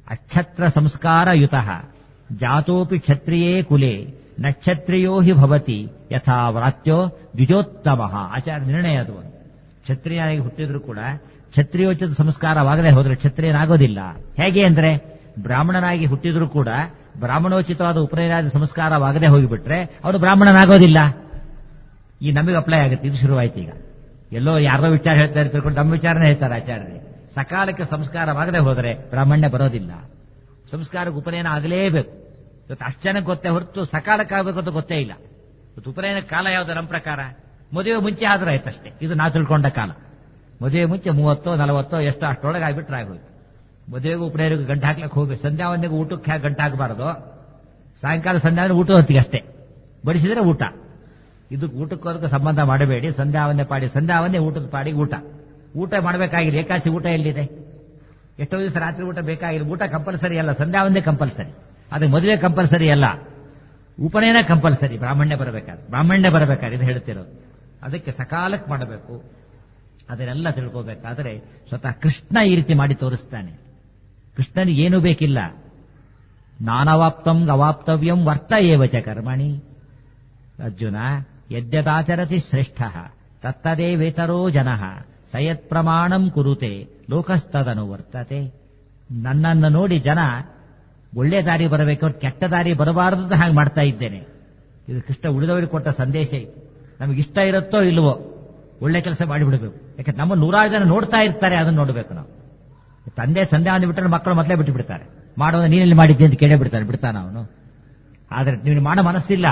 ಅಕ್ಷತ್ರ ಸಂಸ್ಕಾರಯುತ ಜಾತೋಪಿ ಕ್ಷತ್ರಿಯೇ ಕುಲೆ ನಕ್ಷತ್ರಿಯೋ ಹಿ ಭವತಿ ಯಥಾ ವ್ರಾತ್ಯೋ ದ್ವಿಜೋತ್ತಮ ಆಚಾರ ನಿರ್ಣಯ ಅದು ಒಂದು. ಕ್ಷತ್ರಿಯನಾಗಿ ಹುಟ್ಟಿದ್ರು ಕೂಡ ಕ್ಷತ್ರಿಯೋಚಿತ ಸಂಸ್ಕಾರವಾಗದೆ ಹೋದ್ರೆ ಕ್ಷತ್ರಿಯನಾಗೋದಿಲ್ಲ ಹೇಗೆ ಅಂದ್ರೆ ಬ್ರಾಹ್ಮಣನಾಗಿ ಹುಟ್ಟಿದ್ರು ಕೂಡ ಬ್ರಾಹ್ಮಣೋಚಿತವಾದ ಉಪನಯನಾದ ಸಂಸ್ಕಾರವಾಗದೆ ಹೋಗಿಬಿಟ್ರೆ ಅವನು ಬ್ರಾಹ್ಮಣನಾಗೋದಿಲ್ಲ ಈ ನಮಗೆ ಅಪ್ಲೈ ಆಗುತ್ತೆ ಇದು ಶುರುವಾಯ್ತು ಈಗ ಎಲ್ಲೋ ಯಾರೋ ವಿಚಾರ ಹೇಳ್ತಾರೆ ತಿಳ್ಕೊಂಡು ನಮ್ಮ ವಿಚಾರನೇ ಹೇಳ್ತಾರೆ ಆಚಾರ್ಯರೇ ಸಕಾಲಕ್ಕೆ ಸಂಸ್ಕಾರವಾಗದೆ ಹೋದರೆ ಬ್ರಾಹ್ಮಣ್ಯ ಬರೋದಿಲ್ಲ ಸಂಸ್ಕಾರಕ್ಕೆ ಉಪನಯನ ಆಗಲೇಬೇಕು ಇವತ್ತು ಅಷ್ಟು ಜನಕ್ಕೆ ಗೊತ್ತೇ ಹೊರತು ಸಕಾಲಕ್ಕೆ ಆಗಬೇಕು ಅಂತ ಗೊತ್ತೇ ಇಲ್ಲ ಇವತ್ತು ಉಪನಯನ ಕಾಲ ಯಾವುದು ನಮ್ಮ ಪ್ರಕಾರ ಮದುವೆ ಮುಂಚೆ ಆದ್ರೆ ಆಯ್ತಷ್ಟೇ ಇದು ನಾವು ತಿಳ್ಕೊಂಡ ಕಾಲ ಮದುವೆ ಮುಂಚೆ ಮೂವತ್ತೋ ನಲವತ್ತೋ ಎಷ್ಟೋ ಅಷ್ಟರೊಳಗೆ ಆಗ್ಬಿಟ್ರೆ ಆಗೋಯ್ತು ಮದುವೆಗೂ ಉಪನಯನಿಗೂ ಗಂಟು ಹಾಕ್ಲಿಕ್ಕೆ ಹೋಗಿ ಸಂಧ್ಯಾ ವಂದನೆಗೂ ಊಟಕ್ಕೆ ಹ್ಯಾಕ್ ಗಂಟು ಹಾಕಬಾರದು ಸಾಯಂಕಾಲ ಸಂಧ್ಯಾ ಊಟ ಹೊತ್ತಿಗೆ ಅಷ್ಟೇ ಬಡಿಸಿದ್ರೆ ಊಟ ಇದಕ್ಕೆ ಊಟಕ್ಕೂ ಅದಕ್ಕೆ ಸಂಬಂಧ ಮಾಡಬೇಡಿ ಸಂಧ್ಯಾ ವಂದನೆ ಪಾಡಿ ಸಂಧ್ಯಾ ವಂದನೆ ಊಟದ ಪಾಡಿಗೆ ಊಟ ಊಟ ಮಾಡಬೇಕಾಗಿಲ್ಲ ಏಕಾಶಿ ಊಟ ಎಲ್ಲಿದೆ ಎಷ್ಟೋ ದಿವಸ ರಾತ್ರಿ ಊಟ ಬೇಕಾಗಿಲ್ಲ ಊಟ ಕಂಪಲ್ಸರಿ ಅಲ್ಲ ಸಂಧ್ಯಾ ವಂದನೆ ಕಂಪಲ್ಸರಿ ಅದಕ್ಕೆ ಮದುವೆ ಕಂಪಲ್ಸರಿ ಅಲ್ಲ ಉಪನಯನ ಕಂಪಲ್ಸರಿ ಬ್ರಾಹ್ಮಣ್ಯ ಬರಬೇಕಾದ್ರೆ ಬ್ರಾಹ್ಮಣ್ಯ ಬರಬೇಕಾದ್ರೆ ಇದು ಹೇಳ್ತಿರೋದು ಅದಕ್ಕೆ ಸಕಾಲಕ್ಕೆ ಮಾಡಬೇಕು ಅದನ್ನೆಲ್ಲ ತಿಳ್ಕೋಬೇಕಾದ್ರೆ ಸ್ವತಃ ಕೃಷ್ಣ ಈ ರೀತಿ ಮಾಡಿ ತೋರಿಸ್ತಾನೆ ಕೃಷ್ಣನಿಗೆ ಏನೂ ಬೇಕಿಲ್ಲ ನಾನವಾಪ್ತಂ ಅವಾಪ್ತವ್ಯಂ ವರ್ತ ಏವಚ ಕರ್ಮಣಿ ಅರ್ಜುನ ಯದ್ಯದಾಚರತಿ ಶ್ರೇಷ್ಠ ತತ್ತದೇವೇತರೋ ಜನ ಸಯತ್ ಪ್ರಮಾಣಂ ಕುರುತೆ ಲೋಕಸ್ತದನು ವರ್ತತೆ ನನ್ನನ್ನು ನೋಡಿ ಜನ ಒಳ್ಳೆ ದಾರಿ ಬರಬೇಕು ಅವ್ರು ಕೆಟ್ಟ ದಾರಿ ಬರಬಾರದು ಅಂತ ಹಾಗೆ ಮಾಡ್ತಾ ಇದ್ದೇನೆ ಇದು ಕೃಷ್ಣ ಉಳಿದವರಿಗೆ ಕೊಟ್ಟ ಸಂದೇಶ ಇದು ನಮಗೆ ಇಷ್ಟ ಇರುತ್ತೋ ಇಲ್ವೋ ಒಳ್ಳೆ ಕೆಲಸ ಮಾಡಿಬಿಡಬೇಕು ಯಾಕೆ ನಮ್ಮ ನೂರಾರು ಜನ ನೋಡ್ತಾ ಇರ್ತಾರೆ ಅದನ್ನು ನೋಡಬೇಕು ನಾವು ತಂದೆ ಸಂದೆ ಅಂದ್ಬಿಟ್ರೆ ಮಕ್ಕಳು ಮೊದಲೇ ಬಿಟ್ಟು ಬಿಡ್ತಾರೆ ಮಾಡೋದು ನೀನೆಲ್ಲಿ ಮಾಡಿದ್ದೆ ಅಂತ ಕೇಳೇ ಬಿಡ್ತಾರೆ ಬಿಡ್ತಾನ ಅವನು ಆದರೆ ನೀನು ಮಾಡೋ ಮನಸ್ಸಿಲ್ಲ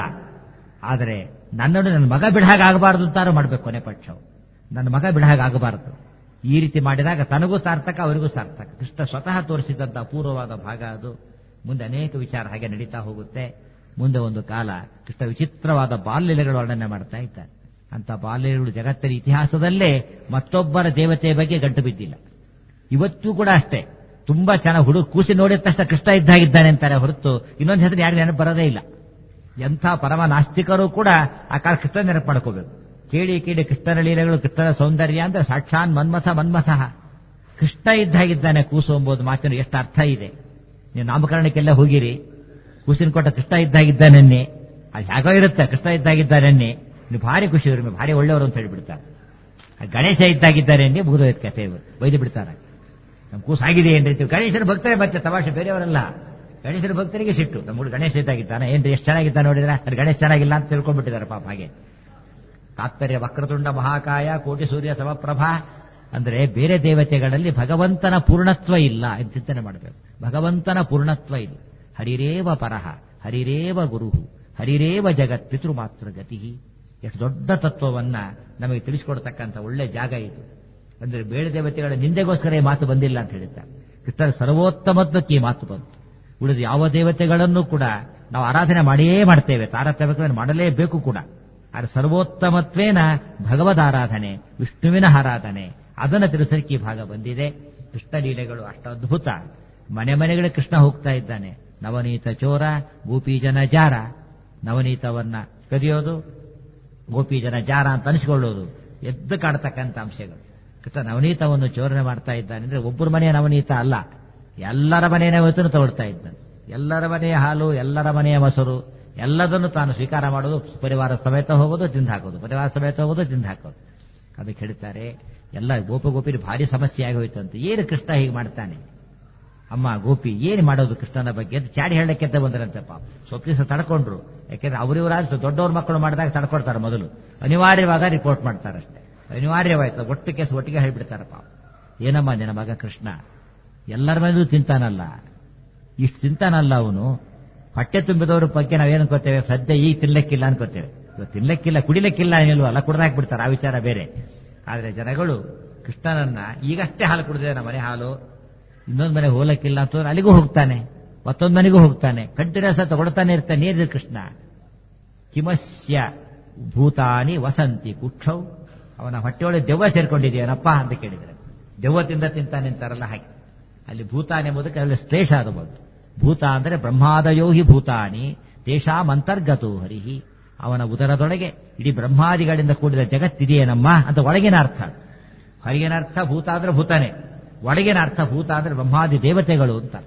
ಆದರೆ ನನ್ನನ್ನು ನನ್ನ ಮಗ ಬಿಡಹಾಗ ಆಗಬಾರದು ಅಂತಾರು ಮಾಡಬೇಕು ಕೊನೆ ಪಕ್ಷವು ನನ್ನ ಮಗ ಬಿಡಹಾಗ ಆಗಬಾರದು ಈ ರೀತಿ ಮಾಡಿದಾಗ ತನಗೂ ಸಾರ್ಥಕ ಅವರಿಗೂ ಸಾರ್ಥಕ ಕೃಷ್ಣ ಸ್ವತಃ ತೋರಿಸಿದಂತ ಅಪೂರ್ವವಾದ ಭಾಗ ಅದು ಮುಂದೆ ಅನೇಕ ವಿಚಾರ ಹಾಗೆ ನಡೀತಾ ಹೋಗುತ್ತೆ ಮುಂದೆ ಒಂದು ಕಾಲ ಕೃಷ್ಣ ವಿಚಿತ್ರವಾದ ಬಾಲ್ಯಲೆಗಳು ವರ್ಣನೆ ಮಾಡ್ತಾ ಇದ್ದಾರೆ ಅಂತ ಬಾಲ್ಯಗಳು ಜಗತ್ತಿನ ಇತಿಹಾಸದಲ್ಲೇ ಮತ್ತೊಬ್ಬರ ದೇವತೆಯ ಬಗ್ಗೆ ಗಂಟು ಬಿದ್ದಿಲ್ಲ ಇವತ್ತೂ ಕೂಡ ಅಷ್ಟೇ ತುಂಬಾ ಚೆನ್ನಾಗಿ ಹುಡುಗ ಕೂಸಿ ನೋಡಿದ ತಕ್ಷಣ ಕೃಷ್ಣ ಇದ್ದಾಗಿದ್ದಾನೆ ಅಂತಾರೆ ಹೊರತು ಇನ್ನೊಂದು ಹೆಸರು ಯಾರು ನೆನಪು ಬರೋದೇ ಇಲ್ಲ ಎಂಥ ಪರಮ ನಾಸ್ತಿಕರು ಕೂಡ ಆ ಕಾಲ ಕೃಷ್ಣ ನೆನಪು ಮಾಡ್ಕೋಬೇಕು ಕೇಳಿ ಕೇಳಿ ಕೃಷ್ಣನ ಲೀಲೆಗಳು ಕೃಷ್ಣನ ಸೌಂದರ್ಯ ಅಂದ್ರೆ ಸಾಕ್ಷಾನ್ ಮನ್ಮಥ ಮನ್ಮಥ ಕೃಷ್ಣ ಇದ್ದಾಗಿದ್ದಾನೆ ಕೂಸು ಎಂಬುದು ಮಾತಿನ ಎಷ್ಟು ಅರ್ಥ ಇದೆ ನೀವು ನಾಮಕರಣಕ್ಕೆಲ್ಲ ಹೋಗಿರಿ ಕೂಸಿನ ಕೊಟ್ಟ ಕೃಷ್ಣ ಇದ್ದಾಗಿದ್ದಾನೆನ್ನೆ ಅದು ಹೇಗೋ ಇರುತ್ತೆ ಕೃಷ್ಣ ಇದ್ದಾಗಿದ್ದಾನೆನ್ನೆ ನೀವು ಭಾರಿ ಖುಷಿ ಇವ್ರು ಭಾರಿ ಒಳ್ಳೆಯವರು ಅಂತ ಹೇಳಿಬಿಡ್ತಾರೆ ಆ ಗಣೇಶ ಇದ್ದಾಗಿದ್ದಾರೆ ಎನ್ನಿ ಮುಗಿದೋಯ್ತು ಕಥೆ ಬೈದು ಬಿಡ್ತಾರೆ ನಮ್ಮ ಕೂಸು ಆಗಿದೆ ಏನ್ರಿ ಅಂತೀವಿ. ಗಣೇಶನ ಭಕ್ತರೇ ಮತ್ತೆ ತಮಾಷೆ ಬೇರೆಯವರಲ್ಲ ಗಣೇಶನ ಭಕ್ತರಿಗೆ ಸಿಟ್ಟು ನಮ್ಮ ಹುಡುಗ ಗಣೇಶ ಇದ್ದಾಗಿದ್ದಾನೆ ಏನ್ರಿ ಎಷ್ಟು ಚೆನ್ನಾಗಿದ್ದಾನೆ ನೋಡಿದ್ರೆ ಅದು ಗಣೇಶ ಚೆನ್ನಾಗಿಲ್ಲ ಅಂತ ತಿಳ್ಕೊಂಡ್ಬಿಟ್ಟಿದ್ದಾರೆ ಪಾಪ ಹಾಗೆ ತಾತ್ಪರ್ಯ ವಕ್ರತುಂಡ ಮಹಾಕಾಯ ಕೋಟಿ ಸೂರ್ಯ ಸಮಪ್ರಭಾ ಅಂದ್ರೆ ಬೇರೆ ದೇವತೆಗಳಲ್ಲಿ ಭಗವಂತನ ಪೂರ್ಣತ್ವ ಇಲ್ಲ ಎಂದು ಚಿಂತನೆ ಮಾಡಬೇಕು ಭಗವಂತನ ಪೂರ್ಣತ್ವ ಇಲ್ಲ ಹರಿರೇವ ಪರಹ ಹರಿರೇವ ಗುರು ಹರಿರೇವ ಜಗತ್ ಪಿತೃಮಾತೃ ಗತಿ ಎಷ್ಟು ದೊಡ್ಡ ತತ್ವವನ್ನ ನಮಗೆ ತಿಳಿಸಿಕೊಡ್ತಕ್ಕಂಥ ಒಳ್ಳೆ ಜಾಗ ಇದು ಅಂದ್ರೆ ಬೇಡ ದೇವತೆಗಳ ನಿಂದೆಗೋಸ್ಕರ ಈ ಮಾತು ಬಂದಿಲ್ಲ ಅಂತ ಹೇಳಿದ್ದಾರೆ ಕೃಷ್ಣನ ಸರ್ವೋತ್ತಮತ್ವಕ್ಕೆ ಈ ಮಾತು ಬಂತು ಉಳಿದ ಯಾವ ದೇವತೆಗಳನ್ನು ಕೂಡ ನಾವು ಆರಾಧನೆ ಮಾಡಿಯೇ ಮಾಡ್ತೇವೆ ತಾರತಮ್ಯಕ್ಕೆ ಮಾಡಲೇಬೇಕು ಕೂಡ ಆದರೆ ಸರ್ವೋತ್ತಮತ್ವೇನ ಭಗವದ್ ಆರಾಧನೆ ವಿಷ್ಣುವಿನ ಆರಾಧನೆ ಅದನ್ನು ತಿಳಿಸಲಿಕ್ಕೆ ಈ ಭಾಗ ಬಂದಿದೆ ಕೃಷ್ಣ ಲೀಲೆಗಳು ಅಷ್ಟು ಅದ್ಭುತ ಮನೆ ಮನೆಗಳಿಗೆ ಕೃಷ್ಣ ಹೋಗ್ತಾ ಇದ್ದಾನೆ ನವನೀತ ಚೋರ ಗೋಪೀಜನ ಜಾರ ನವನೀತವನ್ನ ಕದಿಯೋದು ಗೋಪೀಜನ ಜಾರ ಅಂತ ಅನಿಸಿಕೊಳ್ಳೋದು ಎದ್ದು ಕಾಡ್ತಕ್ಕಂಥ ಅಂಶಗಳು ಕೃಷ್ಣ ನವನೀತವನ್ನು ಚೋರಣೆ ಮಾಡ್ತಾ ಇದ್ದಾನೆ ಅಂದ್ರೆ ಒಬ್ಬರ ಮನೆಯ ನವನೀತ ಅಲ್ಲ ಎಲ್ಲರ ಮನೆಯ ನವನೀತನು ತಗೊಳ್ತಾ ಇದ್ದಾನೆ ಎಲ್ಲರ ಮನೆಯ ಹಾಲು ಎಲ್ಲರ ಮನೆಯ ಮೊಸರು ಎಲ್ಲದನ್ನು ತಾನು ಸ್ವೀಕಾರ ಮಾಡೋದು ಪರಿವಾರ ಸಮೇತ ಹೋಗೋದು ತಿಂದು ಹಾಕೋದು ಪರಿವಾರ ಸಮೇತ ಹೋಗೋದು ತಿಂದು ಹಾಕೋದು ಅದಕ್ಕೆ ಹೇಳ್ತಾರೆ ಎಲ್ಲ ಗೋಪ ಗೋಪಿ ಭಾರಿ ಸಮಸ್ಯೆ ಆಗೋಯ್ತಂತೆ ಏನು ಕೃಷ್ಣ ಹೀಗೆ ಮಾಡ್ತಾನೆ ಅಮ್ಮ ಗೋಪಿ ಏನು ಮಾಡೋದು ಕೃಷ್ಣನ ಬಗ್ಗೆ ಅಂತ ಚಾಡಿ ಹೇಳಕ್ಕೆ ಅಂತ ಬಂದ್ರಂತೆ ಪಾಪ ಸ್ವಲ್ಪ ದಿವಸ ತಡ್ಕೊಂಡ್ರು ಯಾಕೆಂದ್ರೆ ಅವರಿವರಾದ್ರು ದೊಡ್ಡವ್ರ ಮಕ್ಕಳು ಮಾಡಿದಾಗ ತಡ್ಕೊಡ್ತಾರೆ ಮೊದಲು ಅನಿವಾರ್ಯವಾಗ ರಿಪೋರ್ಟ್ ಮಾಡ್ತಾರೆ ಅಷ್ಟೇ ಅನಿವಾರ್ಯವಾಯ್ತು ಒಟ್ಟು ಕೇಸ್ ಒಟ್ಟಿಗೆ ಹೇಳ್ಬಿಡ್ತಾರೆ ಪಾಪ ಏನಮ್ಮ ನಿನ್ನ ಮಗ ಕೃಷ್ಣ ಎಲ್ಲರ ಮೇಲೂ ತಿಂತಾನಲ್ಲ ಇಷ್ಟು ತಿಂತಾನಲ್ಲ ಅವನು ಹೊಟ್ಟೆ ತುಂಬಿದವ್ರ ಬಗ್ಗೆ ನಾವೇನು ಅನ್ಕೋತೇವೆ ಸದ್ಯ ಈಗ ತಿನ್ಲಕ್ಕಿಲ್ಲ ಅನ್ಕೋತೇವೆ ಇವತ್ತು ತಿನ್ಲಕ್ಕಿಲ್ಲ ಕುಡಿಲಕ್ಕಿಲ್ಲ ಏನಿಲ್ವಲ್ಲ ಕುಡ್ದಾಕ್ಬಿಡ್ತಾರೆ ಆ ವಿಚಾರ ಬೇರೆ ಆದ್ರೆ ಜನಗಳು ಕೃಷ್ಣನನ್ನ ಈಗಷ್ಟೇ ಹಾಲು ಕುಡಿದ್ರೆ ನಮ್ಮ ಮನೆ ಹಾಲು ಇನ್ನೊಂದು ಮನೆ ಹೋಲಕ್ಕಿಲ್ಲ ಅಂತಂದ್ರೆ ಅಲ್ಲಿಗೂ ಹೋಗ್ತಾನೆ ಮತ್ತೊಂದು ಮನೆಗೂ ಹೋಗ್ತಾನೆ ಕಂಟಿನ್ಯೂಸ್ ತಗೊಳ್ತಾನೆ ಇರ್ತಾನೆ ಏನಿದೆ ಕೃಷ್ಣ ಕಿಮಸ್ಯ ಭೂತಾನಿ ವಸಂತಿ ಕುಕ್ಷೌ ಅವನ ಹೊಟ್ಟೆಯೊಳಗೆ ದೆವ್ವ ಸೇರ್ಕೊಂಡಿದೆಯೇನಪ್ಪ ಅಂತ ಕೇಳಿದ್ರೆ ದೆವ್ವ ತಿಂದ ತಿಂತಾನೆ ಅಂತಾರಲ್ಲ ಹಾಗೆ ಅಲ್ಲಿ ಭೂತಾನಿ ಎಂಬುದಕ್ಕೆ ಅಲ್ಲಿ ಶ್ಲೇಷ ಅದು ಬಂತು ಭೂತ ಅಂದರೆ ಬ್ರಹ್ಮಾದಯೋ ಹಿ ಭೂತಾನಿ ತೇಷಾಂ ಅಂತರ್ಗತೋ ಹರಿಹಿ ಅವನ ಉದರದೊಳಗೆ ಇಡೀ ಬ್ರಹ್ಮಾದಿಗಳಿಂದ ಕೂಡಿದ ಜಗತ್ತಿದೆಯೇನಮ್ಮ ಅಂತ ಒಳಗಿನ ಅರ್ಥ ಹೊರಗಿನ ಅರ್ಥ ಭೂತ ಅಂದ್ರೆ ಭೂತಾನೆ ಒಳಗಿನ ಅರ್ಥ ಭೂತ ಅಂದ್ರೆ ಬ್ರಹ್ಮಾದಿ ದೇವತೆಗಳು ಅಂತ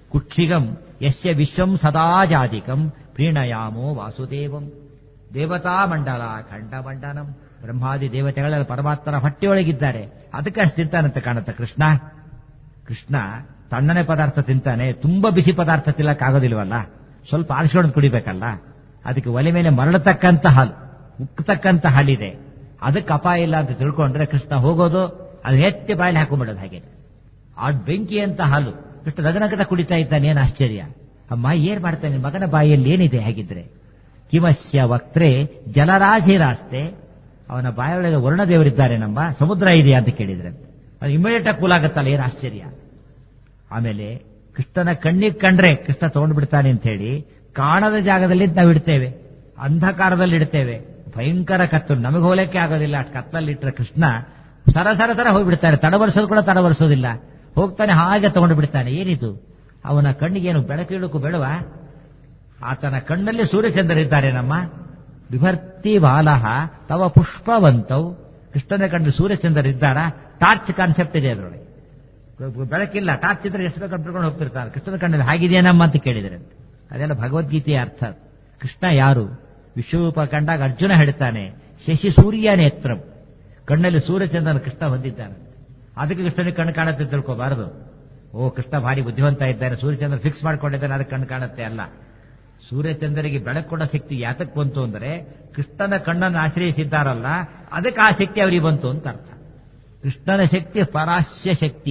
ಕುಕ್ಷಿಗಂ ಯಸ್ಯ ವಿಶ್ವಂ ಸದಾ ಜಾತಿಕಂ ಪ್ರೀಣಯಾಮೋ ವಾಸುದೇವಂ ದೇವತಾ ಮಂಡಲ ಖಂಡ ಮಂಡನಂ ಬ್ರಹ್ಮಾದಿ ದೇವತೆಗಳೆಲ್ಲ ಪರಮಾತ್ಮನ ಹೊಟ್ಟೆಯೊಳಗಿದ್ದಾರೆ ಅದಕ್ಕೆ ಅಷ್ಟು ತಿಂತಾನಂತ ಕಾಣುತ್ತೆ ಕೃಷ್ಣ ಕೃಷ್ಣ ತಣ್ಣನೆ ಪದಾರ್ಥ ತಿಂತಾನೆ ತುಂಬಾ ಬಿಸಿ ಪದಾರ್ಥ ತಿನ್ನಕ್ಕಾಗೋದಿಲ್ವಲ್ಲ ಸ್ವಲ್ಪ ಆರಿಸ್ಕೊಂಡು ಕುಡಿಬೇಕಲ್ಲ ಅದಕ್ಕೆ ಒಲೆ ಮೇಲೆ ಮರಳತಕ್ಕಂತ ಹಾಲು ಉಕ್ಕತಕ್ಕಂತ ಹಾಲಿದೆ ಅದಕ್ಕೆ ಅಪಾಯ ಇಲ್ಲ ಅಂತ ತಿಳ್ಕೊಂಡ್ರೆ ಕೃಷ್ಣ ಹೋಗೋದು ಅದು ಎತ್ತಿ ಬಾಯಲ್ಲಿ ಹಾಕೊಂಡ್ಬಿಡೋದು ಹಾಗೆ ಆ ಬೆಂಕಿ ಅಂತ ಹಾಲು ಕೃಷ್ಣ ನಗನಗದ ಕುಡಿತಾ ಇದ್ದಾನೆ ಏನು ಆಶ್ಚರ್ಯ ಅಮ್ಮ ಏನ್ ಮಾಡ್ತಾನೆ ಮಗನ ಬಾಯಲ್ಲಿ ಏನಿದೆ ಹಾಗಿದ್ರೆ ಕಿಮಸ್ಯ ವಕ್ತ್ರೆ ಜಲರಾಶಿರಾಸ್ತೆ ಅವನ ಬಾಯೊಳಗೆ ವರುಣದೇವರಿದ್ದಾರೆ ನಮ್ಮ ಸಮುದ್ರ ಇದೆಯಾ ಅಂತ ಕೇಳಿದ್ರೆ ಅದು ಇಮಿಡಿಯೇಟ್ ಆಗಿ ಕೂಲಾಗತ್ತಲ್ಲ ಏನು ಆಶ್ಚರ್ಯ ಆಮೇಲೆ ಕೃಷ್ಣನ ಕಣ್ಣಿಗೆ ಕಂಡ್ರೆ ಕೃಷ್ಣ ತಗೊಂಡು ಬಿಡ್ತಾನೆ ಅಂತ ಹೇಳಿ ಕಾಣದ ಜಾಗದಲ್ಲಿ ನಾವು ಇಡ್ತೇವೆ ಅಂಧಕಾರದಲ್ಲಿ ಇಡ್ತೇವೆ ಭಯಂಕರ ಕತ್ತಲು ನಮಗೆ ಹೋಲಕ್ಕೆ ಆಗೋದಿಲ್ಲ ಅಷ್ಟು ಕತ್ತಲ್ಲಿ ಇಟ್ಟರೆ ಕೃಷ್ಣ ಸರ ಸರ ಸರ ಹೋಗ್ಬಿಡ್ತಾನೆ ತಡವರ್ಸೋದು ಕೂಡ ತಡವರ್ಸೋದಿಲ್ಲ ಹೋಗ್ತಾನೆ ಹಾಗೆ ತಗೊಂಡು ಬಿಡ್ತಾನೆ ಏನಿದು ಅವನ ಕಣ್ಣಿಗೇನು ಬೆಳಕಿಳಕ್ಕೂ ಬೇಡವಾ ಆತನ ಕಣ್ಣಲ್ಲಿ ಸೂರ್ಯಚಂದ್ರರಿದ್ದಾರೆ ನಮ್ಮ ವಿಭರ್ತಿ ಬಾಲಹ ತವ ಪುಷ್ಪವಂತವ್ ಕೃಷ್ಣನ ಕಣ್ಣಲ್ಲಿ ಸೂರ್ಯಚಂದ್ರರಿದ್ದಾರ ಟಾರ್ಚ್ ಕಾನ್ಸೆಪ್ಟ್ ಇದೆ ಅದರೊಳಗೆ ಬೆಳಕಿಲ್ಲ ಟಾರ್ಚ್ ಇದ್ರೆ ಎಷ್ಟು ಬೇಕಾದ್ರೆ ಬಿಟ್ಕೊಂಡು ಹೋಗ್ತಿರ್ತಾರೆ ಕೃಷ್ಣನ ಕಣ್ಣಲ್ಲಿ ಹಾಗಿದೆಯೇನಮ್ಮ ಅಂತ ಕೇಳಿದರೆ ಅದೆಲ್ಲ ಭಗವದ್ಗೀತೆಯ ಅರ್ಥ ಕೃಷ್ಣ ಯಾರು ವಿಶ್ವರೂಪ ಕಂಡಾಗ ಅರ್ಜುನ ಹೇಳ್ತಾನೆ ಶಶಿ ಸೂರ್ಯ ನೇತ್ರಂ ಕಣ್ಣಲ್ಲಿ ಸೂರ್ಯಚಂದ್ರನ ಕೃಷ್ಣ ಹೊಂದಿದ್ದಾನೆ ಅದಕ್ಕೆ ಕೃಷ್ಣನಿಗೆ ಕಣ್ಣು ಕಾಣುತ್ತೆ ತಿಳ್ಕೋಬಾರದು ಓ ಕೃಷ್ಣ ಭಾರಿ ಬುದ್ಧಿವಂತ ಇದ್ದಾನೆ ಸೂರ್ಯಚಂದ್ರ ಫಿಕ್ಸ್ ಮಾಡ್ಕೊಂಡಿದ್ದಾನೆ ಅದಕ್ಕೆ ಕಣ್ಣು ಕಾಣುತ್ತೆ ಅಲ್ಲ ಸೂರ್ಯಚಂದ್ರನಿಗೆ ಬೆಳಕು ಕೊಡೋ ಶಕ್ತಿ ಯಾತಕ್ಕೆ ಬಂತು ಅಂದರೆ ಕೃಷ್ಣನ ಕಣ್ಣನ್ನು ಆಶ್ರಯಿಸಿದ್ದಾರಲ್ಲ ಅದಕ್ಕೆ ಆ ಶಕ್ತಿ ಅವರಿಗೆ ಬಂತು ಅಂತ ಅರ್ಥ ಕೃಷ್ಣನ ಶಕ್ತಿ ಪರಾಸ್ಯ ಶಕ್ತಿ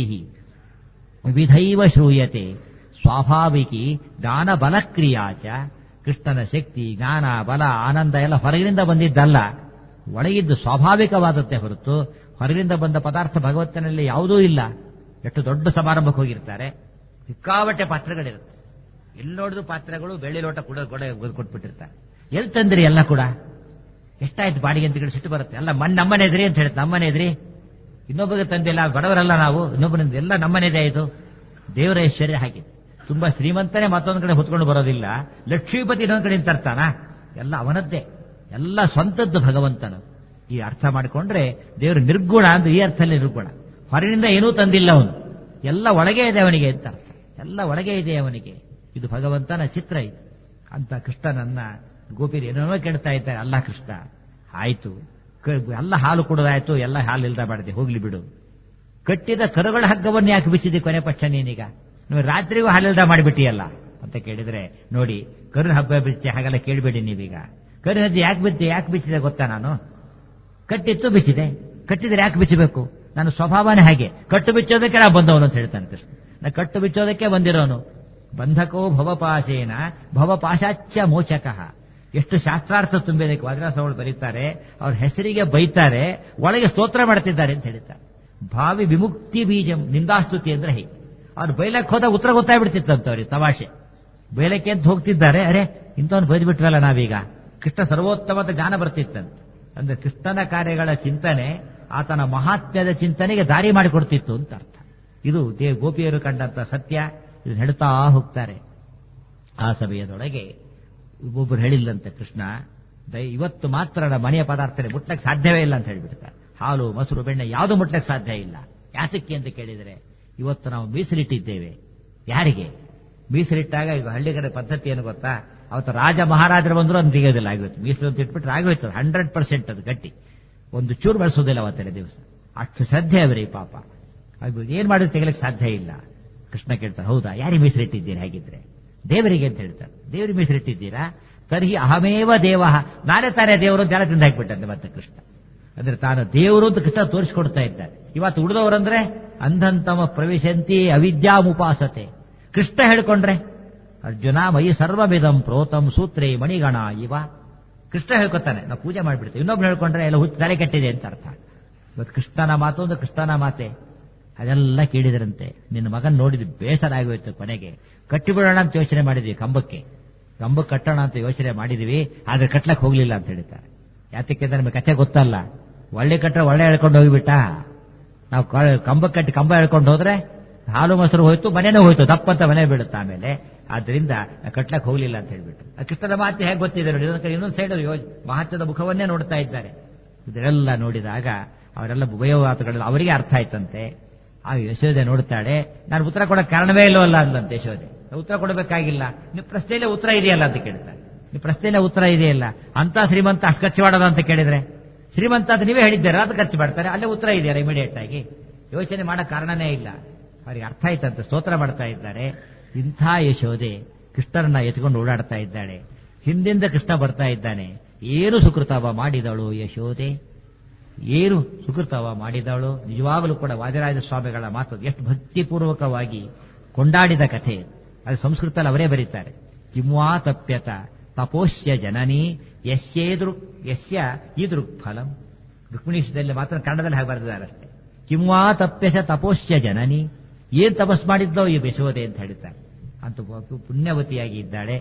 ವಿಧೈವ ಶ್ರೂಯತೆ ಸ್ವಾಭಾವಿಕಿ ಜ್ಞಾನ ಬಲಕ್ರಿಯಾಚ ಕೃಷ್ಣನ ಶಕ್ತಿ ಜ್ಞಾನ ಬಲ ಆನಂದ ಎಲ್ಲ ಹೊರಗಿನಿಂದ ಬಂದಿದ್ದಲ್ಲ ಒಳಗಿದ್ದು ಸ್ವಾಭಾವಿಕವಾದದ್ದೇ ಹೊರತು ಹೊರಗಿನಿಂದ ಬಂದ ಪದಾರ್ಥ ಭಗವಂತನಲ್ಲಿ ಯಾವುದೂ ಇಲ್ಲ ಎಷ್ಟು ದೊಡ್ಡ ಸಮಾರಂಭಕ್ಕೆ ಹೋಗಿರ್ತಾರೆ ಸಿಕ್ಕಾಬಟ್ಟೆ ಪಾತ್ರೆಗಳಿರುತ್ತೆ ಎಲ್ಲಿ ನೋಡಿದ್ರು ಪಾತ್ರೆಗಳು ಬೆಳ್ಳಿ ಲೋಟ ಕೂಡ ಕೊಡೆ ಕೊಟ್ಬಿಟ್ಟಿರ್ತಾರೆ ಎಲ್ಲಿ ತಂದ್ರಿ ಎಲ್ಲ ಕೂಡ ಎಷ್ಟಾಯ್ತು ಬಾಡಿಗೆ ಅಂತ ಸಿಟ್ಟು ಬರುತ್ತೆ ಅಲ್ಲ ಮನ್ ನಮ್ಮನೆ ಎದ್ರಿ ಅಂತ ಹೇಳುತ್ತೆ ನಮ್ಮನೆ ಎದ್ರಿ ಇನ್ನೊಬ್ಬಗೆ ತಂದಿಲ್ಲ ಬಡವರಲ್ಲ ನಾವು ಇನ್ನೊಬ್ಬರಿಂದ ಎಲ್ಲ ನಮ್ಮನೆದೇ ಆಯಿತು ದೇವರ ಐಶ್ವರ್ಯ ಹಾಗೆ ತುಂಬಾ ಶ್ರೀಮಂತನೇ ಮತ್ತೊಂದು ಕಡೆ ಹೊತ್ಕೊಂಡು ಬರೋದಿಲ್ಲ ಲಕ್ಷ್ಮೀಪತಿ ಇನ್ನೊಂದು ಕಡೆ ತರ್ತಾನ ಎಲ್ಲ ಅವನದ್ದೇ ಎಲ್ಲ ಸ್ವಂತದ್ದು ಭಗವಂತನು ಈ ಅರ್ಥ ಮಾಡಿಕೊಂಡ್ರೆ ದೇವರು ನಿರ್ಗುಣ ಅಂದ್ರೆ ಈ ಅರ್ಥದಲ್ಲಿ ನಿರ್ಗುಣ ಹೊರಗಿನಿಂದ ಏನೂ ತಂದಿಲ್ಲ ಅವನು ಎಲ್ಲ ಒಳಗೆ ಇದೆ ಅವನಿಗೆ ಅಂತ ಅರ್ಥ ಎಲ್ಲ ಒಳಗೆ ಇದೆ ಅವನಿಗೆ ಇದು ಭಗವಂತನ ಚಿತ್ರ ಇದು ಅಂತ ಕೃಷ್ಣನನ್ನ ಗೋಪಿರು ಏನೇನೋ ಕೇಳ್ತಾ ಇದ್ದಾರೆ ಅಲ್ಲ ಕೃಷ್ಣ ಆಯ್ತು ಎಲ್ಲ ಹಾಲು ಕುಡೋದಾಯ್ತು ಎಲ್ಲ ಹಾಲು ಇಲ್ದ ಮಾಡಿದೆ ಹೋಗ್ಲಿ ಬಿಡು ಕಟ್ಟಿದ ಕರುಗಳ ಹಗ್ಗವನ್ನು ಯಾಕೆ ಬಿಚ್ಚಿದೆ ಕೊನೆ ಪಕ್ಷ ನೀನೀಗ ನೀವು ರಾತ್ರಿಗೂ ಹಾಲಿಲ್ದ ಮಾಡಿಬಿಟ್ಟಿಯಲ್ಲ ಅಂತ ಕೇಳಿದ್ರೆ ನೋಡಿ ಕರು ಹಬ್ಬ ಬಿಚ್ಚಿ ಹಾಗೆಲ್ಲ ಕೇಳಬೇಡಿ ನೀವೀಗ ಕರು ಹೆಜ್ಜೆ ಯಾಕೆ ಬಿಚ್ಚಿ ಯಾಕೆ ಬಿಚ್ಚಿದೆ ಗೊತ್ತಾ ನಾನು ಕಟ್ಟಿತ್ತು ಬಿಚ್ಚಿದೆ ಕಟ್ಟಿದ್ರೆ ಯಾಕೆ ಬಿಚ್ಚಬೇಕು ನನ್ನ ಸ್ವಭಾವನೇ ಹಾಗೆ ಕಟ್ಟು ಬಿಚ್ಚೋದಕ್ಕೆ ನಾ ಬಂದವನು ಅಂತ ಹೇಳ್ತಾನೆ ಕೃಷ್ಣ ನಾ ಕಟ್ಟು ಬಿಚ್ಚೋದಕ್ಕೆ ಬಂದಿರೋನು ಬಂಧಕೋ ಭವಪಾಶೇನ ಭವಪಾಶಾಚ್ಯ ಮೋಚಕಃ ಎಷ್ಟು ಶಾಸ್ತ್ರಾರ್ಥ ತುಂಬಿದಕ್ಕೆ ವಾದ್ರಾಸಗಳು ಬರೀತಾರೆ ಅವ್ರ ಹೆಸರಿಗೆ ಬೈತಾರೆ ಒಳಗೆ ಸ್ತೋತ್ರ ಮಾಡ್ತಿದ್ದಾರೆ ಅಂತ ಹೇಳ್ತಾರೆ ಭಾವಿ ವಿಮುಕ್ತಿ ಬೀಜಂ ನಿಂದಾಸ್ತುತಿ ಅಂದ್ರೆ ಹೀಗೆ ಅವ್ರು ಬೈಲಕ್ಕೆ ಹೋದಾಗ ಉತ್ತರ ಗೊತ್ತಾಗ್ಬಿಡ್ತಿತ್ತಂತ ಅವ್ರಿಗೆ ತಮಾಷೆ ಬೈಲಕ್ಕೆ ಅಂತ ಹೋಗ್ತಿದ್ದಾರೆ ಅರೆ ಇಂಥವ್ನು ಬೈದು ಬಿಟ್ವಲ್ಲ ನಾವೀಗ ಕೃಷ್ಣ ಸರ್ವೋತ್ತಮದ ಜ್ಞಾನ ಬರ್ತಿತ್ತಂತೆ ಅಂದ್ರೆ ಕೃಷ್ಣನ ಕಾರ್ಯಗಳ ಚಿಂತನೆ ಆತನ ಮಹಾತ್ಮ್ಯದ ಚಿಂತನೆಗೆ ದಾರಿ ಮಾಡಿಕೊಡ್ತಿತ್ತು ಅಂತ ಅರ್ಥ ಇದು ದೇ ಗೋಪಿಯರು ಕಂಡಂತ ಸತ್ಯ ಇದನ್ನು ಹೇಳ್ತಾ ಹೋಗ್ತಾರೆ ಆ ಸಮಯದೊಳಗೆ ಒಬ್ಬೊಬ್ಬರು ಹೇಳಿಲ್ಲಂತೆ ಕೃಷ್ಣ ದಯ ಇವತ್ತು ಮಾತ್ರ ನಮ್ಮ ಮನೆಯ ಪದಾರ್ಥನೇ ಮುಟ್ಲಕ್ಕೆ ಸಾಧ್ಯವೇ ಇಲ್ಲ ಅಂತ ಹೇಳ್ಬಿಡ್ತಾರೆ ಹಾಲು ಮೊಸರು ಬೆಣ್ಣೆ ಯಾವುದು ಮುಟ್ಲಕ್ಕೆ ಸಾಧ್ಯ ಇಲ್ಲ ಯಾತಕ್ಕೆ ಅಂತ ಕೇಳಿದರೆ ಇವತ್ತು ನಾವು ಮೀಸಲಿಟ್ಟಿದ್ದೇವೆ ಯಾರಿಗೆ ಮೀಸಲಿಟ್ಟಾಗ ಈಗ ಹಳ್ಳಿಗರ ಪದ್ಧತಿ ಏನು ಗೊತ್ತಾ ಅವತ್ತು ರಾಜ ಮಹಾರಾಜರು ಬಂದರೂ ಅದು ತೆಗೆಯೋದಿಲ್ಲ ಆಗಿತ್ತು ಮೀಸಲು ಅಂತ ಇಟ್ಬಿಟ್ರೆ ಆಗೋಯ್ತು ಹಂಡ್ರೆಡ್ ಪರ್ಸೆಂಟ್ ಅದು ಗಟ್ಟಿ ಒಂದು ಚೂರು ಬಳಸೋದಿಲ್ಲ ಅವತ್ತೆಲ್ಲ ದಿವಸ ಅಷ್ಟು ಶ್ರದ್ಧೆ ಅವರಿಗೆ ಪಾಪ ಅದು ಏನ್ ಮಾಡಿದ್ರೆ ತೆಗಲಿಕ್ಕೆ ಸಾಧ್ಯ ಇಲ್ಲ ಕೃಷ್ಣ ಕೇಳ್ತಾರೆ ಹೌದಾ ಯಾರಿಗೆ ಮೀಸಲಿಟ್ಟಿದ್ದೀರಿ ಹಾಗಿದ್ರೆ ದೇವರಿಗೆ ಅಂತ ಹೇಳ್ತಾರೆ ದೇವರಿಗೆ ಮೀಸಲಿಟ್ಟಿದ್ದೀರಾ ತರ್ಹಿ ಅಹಮೇವ ದೇವ ನಾನೇ ತಾನೇ ದೇವರು ಅಂತ ಎಲ್ಲ ತಿಂದು ಹಾಕ್ಬಿಟ್ಟಂತೆ ಮತ್ತೆ ಕೃಷ್ಣ ಅಂದ್ರೆ ತಾನು ದೇವರು ಅಂತ ಕೃಷ್ಣ ತೋರಿಸಿಕೊಡ್ತಾ ಇದ್ದಾರೆ ಇವತ್ತು ಉಳಿದವರಂದ್ರೆ ಅಂಧಂತಮ ಪ್ರವೇಶಂತಿ ಅವಿದ್ಯಾಮುಪಾಸತೆ ಕೃಷ್ಣ ಹೇಳ್ಕೊಂಡ್ರೆ ಅರ್ಜುನ ಮೈ ಸರ್ವಮಿದಂ ಪ್ರೋತಂ ಸೂತ್ರೇ ಮಣಿಗಣ ಇವ ಕೃಷ್ಣ ಹೇಳ್ಕೊತಾನೆ ನಾವು ಪೂಜೆ ಮಾಡಿಬಿಡ್ತೇವೆ ಇನ್ನೊಬ್ರು ಹೇಳ್ಕೊಂಡ್ರೆ ಎಲ್ಲ ಹುಚ್ಚು ತಲೆ ಕೆಟ್ಟಿದೆ ಅಂತ ಅರ್ಥ ಇವತ್ತು ಕೃಷ್ಣನ ಮಾತು ಅಂದ್ರೆ ಕೃಷ್ಣನ ಮಾತೆ ಅದೆಲ್ಲ ಕೇಳಿದ್ರಂತೆ ನಿನ್ನ ಮಗನ್ ನೋಡಿದ್ವಿ ಬೇಸರ ಆಗೋಯ್ತು ಕೊನೆಗೆ ಕಟ್ಟಿಬಿಡೋಣ ಅಂತ ಯೋಚನೆ ಮಾಡಿದ್ವಿ ಕಂಬಕ್ಕೆ ಕಂಬಕ್ಕೆ ಕಟ್ಟೋಣ ಅಂತ ಯೋಚನೆ ಮಾಡಿದ್ವಿ ಆದ್ರೆ ಕಟ್ಲಕ್ಕೆ ಹೋಗ್ಲಿಲ್ಲ ಅಂತ ಹೇಳ್ತಾರೆ ಯಾತಕ್ಕೆ ನಮಗೆ ಕಥೆ ಗೊತ್ತಲ್ಲ ಒಳ್ಳೆ ಕಟ್ಟರೆ ಒಳ್ಳೆ ಹೇಳ್ಕೊಂಡು ಹೋಗಿಬಿಟ್ಟ ನಾವು ಕಂಬಕ್ಕೆ ಕಟ್ಟಿ ಕಂಬ ಹೇಳ್ಕೊಂಡು ಹೋದ್ರೆ ಹಾಲು ಮೊಸರು ಹೋಯ್ತು ಮನೆನೂ ಹೋಯ್ತು ದಪ್ಪಂತ ಮನೆ ಬೀಳುತ್ತೆ ಆಮೇಲೆ ಆದ್ರಿಂದ ಕಟ್ಲಕ್ಕೆ ಹೋಗ್ಲಿಲ್ಲ ಅಂತ ಹೇಳ್ಬಿಟ್ಟು ಆ ಕೃಷ್ಣನ ಮಾತು ಹೇಗೆ ಗೊತ್ತಿದೆ ನೋಡಿ ಇನ್ನೊಂದು ಕಡೆ ಇನ್ನೊಂದು ಸೈಡ್ ಮಹತ್ವದ ಮುಖವನ್ನೇ ನೋಡ್ತಾ ಇದ್ದಾರೆ ಇದೆಲ್ಲ ನೋಡಿದಾಗ ಅವರೆಲ್ಲ ಉಭಯವಾತಗಳೆಲ್ಲ ಅವರಿಗೆ ಅರ್ಥ ಆಯ್ತಂತೆ ಆ ಯಶೋದೆ ನೋಡ್ತಾಳೆ ನಾನು ಉತ್ತರ ಕೊಡೋಕೆ ಕಾರಣವೇ ಇಲ್ಲವಲ್ಲ ಅಂದಂತೆ ಯಶೋದೆ ಉತ್ತರ ಕೊಡಬೇಕಾಗಿಲ್ಲ ನೀವು ಪ್ರಶ್ನೆಯಲ್ಲೇ ಉತ್ತರ ಇದೆಯಲ್ಲ ಅಂತ ಕೇಳ್ತಾರೆ ನೀವು ಪ್ರಶ್ನೆಯಲ್ಲೇ ಉತ್ತರ ಇದೆಯಲ್ಲ ಅಂತ ಶ್ರೀಮಂತ ಅಷ್ಟು ಖರ್ಚು ಮಾಡೋದು ಅಂತ ಕೇಳಿದ್ರೆ ಶ್ರೀಮಂತ ಅಂತ ನೀವೇ ಹೇಳಿದ್ದೀರಾ ಅದು ಖರ್ಚು ಮಾಡ್ತಾರೆ ಅಲ್ಲೇ ಉತ್ತರ ಇದೆಯಲ್ಲ ಇಮಿಡಿಯೇಟ್ ಆಗಿ ಯೋಚನೆ ಮಾಡೋ ಕಾರಣನೇ ಇಲ್ಲ ಅವರಿಗೆ ಅರ್ಥ ಆಯ್ತಂತೆ ಸ್ತೋತ್ರ ಮಾಡ್ತಾ ಇದ್ದಾರೆ ಇಂಥ ಯಶೋದೆ ಕೃಷ್ಣರನ್ನ ಎತ್ಕೊಂಡು ಓಡಾಡ್ತಾ ಇದ್ದಾಳೆ ಹಿಂದಿಂದ ಕೃಷ್ಣ ಬರ್ತಾ ಇದ್ದಾನೆ ಏನು ಸುಕೃತವ ಮಾಡಿದಳು ಯಶೋದೆ ಏನು ಸುಕೃತವ ಮಾಡಿದವಳು ನಿಜವಾಗಲೂ ಕೂಡ ವಾದಿರಾಜ ಸ್ವಾಮಿಗಳ ಮಾತು ಎಷ್ಟು ಭಕ್ತಿಪೂರ್ವಕವಾಗಿ ಕೊಂಡಾಡಿದ ಕಥೆ ಅದು ಸಂಸ್ಕೃತದಲ್ಲಿ ಅವರೇ ಬರೀತಾರೆ ಕಿಮ್ವಾ ತಪ್ಯತ ತಪೋಷ್ಯ ಜನನಿ ಯಸ್ಯೇದ್ರು ಯಸ್ಯ ಈದೃಕ್ ಫಲಂ ರುಕ್ಮಿಣೀಶದಲ್ಲಿ ಮಾತ್ರ ಕನ್ನಡದಲ್ಲಿ ಹಾಗೆ ಬರೆದಿದ್ದಾರೆ ಅಷ್ಟೇ ಕಿಮ್ವಾ ತಪ್ಯಸ ತಪೋಷ್ಯ ಜನನಿ ಏನ್ ತಪಸ್ ಮಾಡಿದ್ದೋ ಈ ಯಶೋದೆ ಅಂತ ಹೇಳ್ತಾರೆ ಅಂತ ಪುಣ್ಯವತಿಯಾಗಿ ಇದ್ದಾಳೆ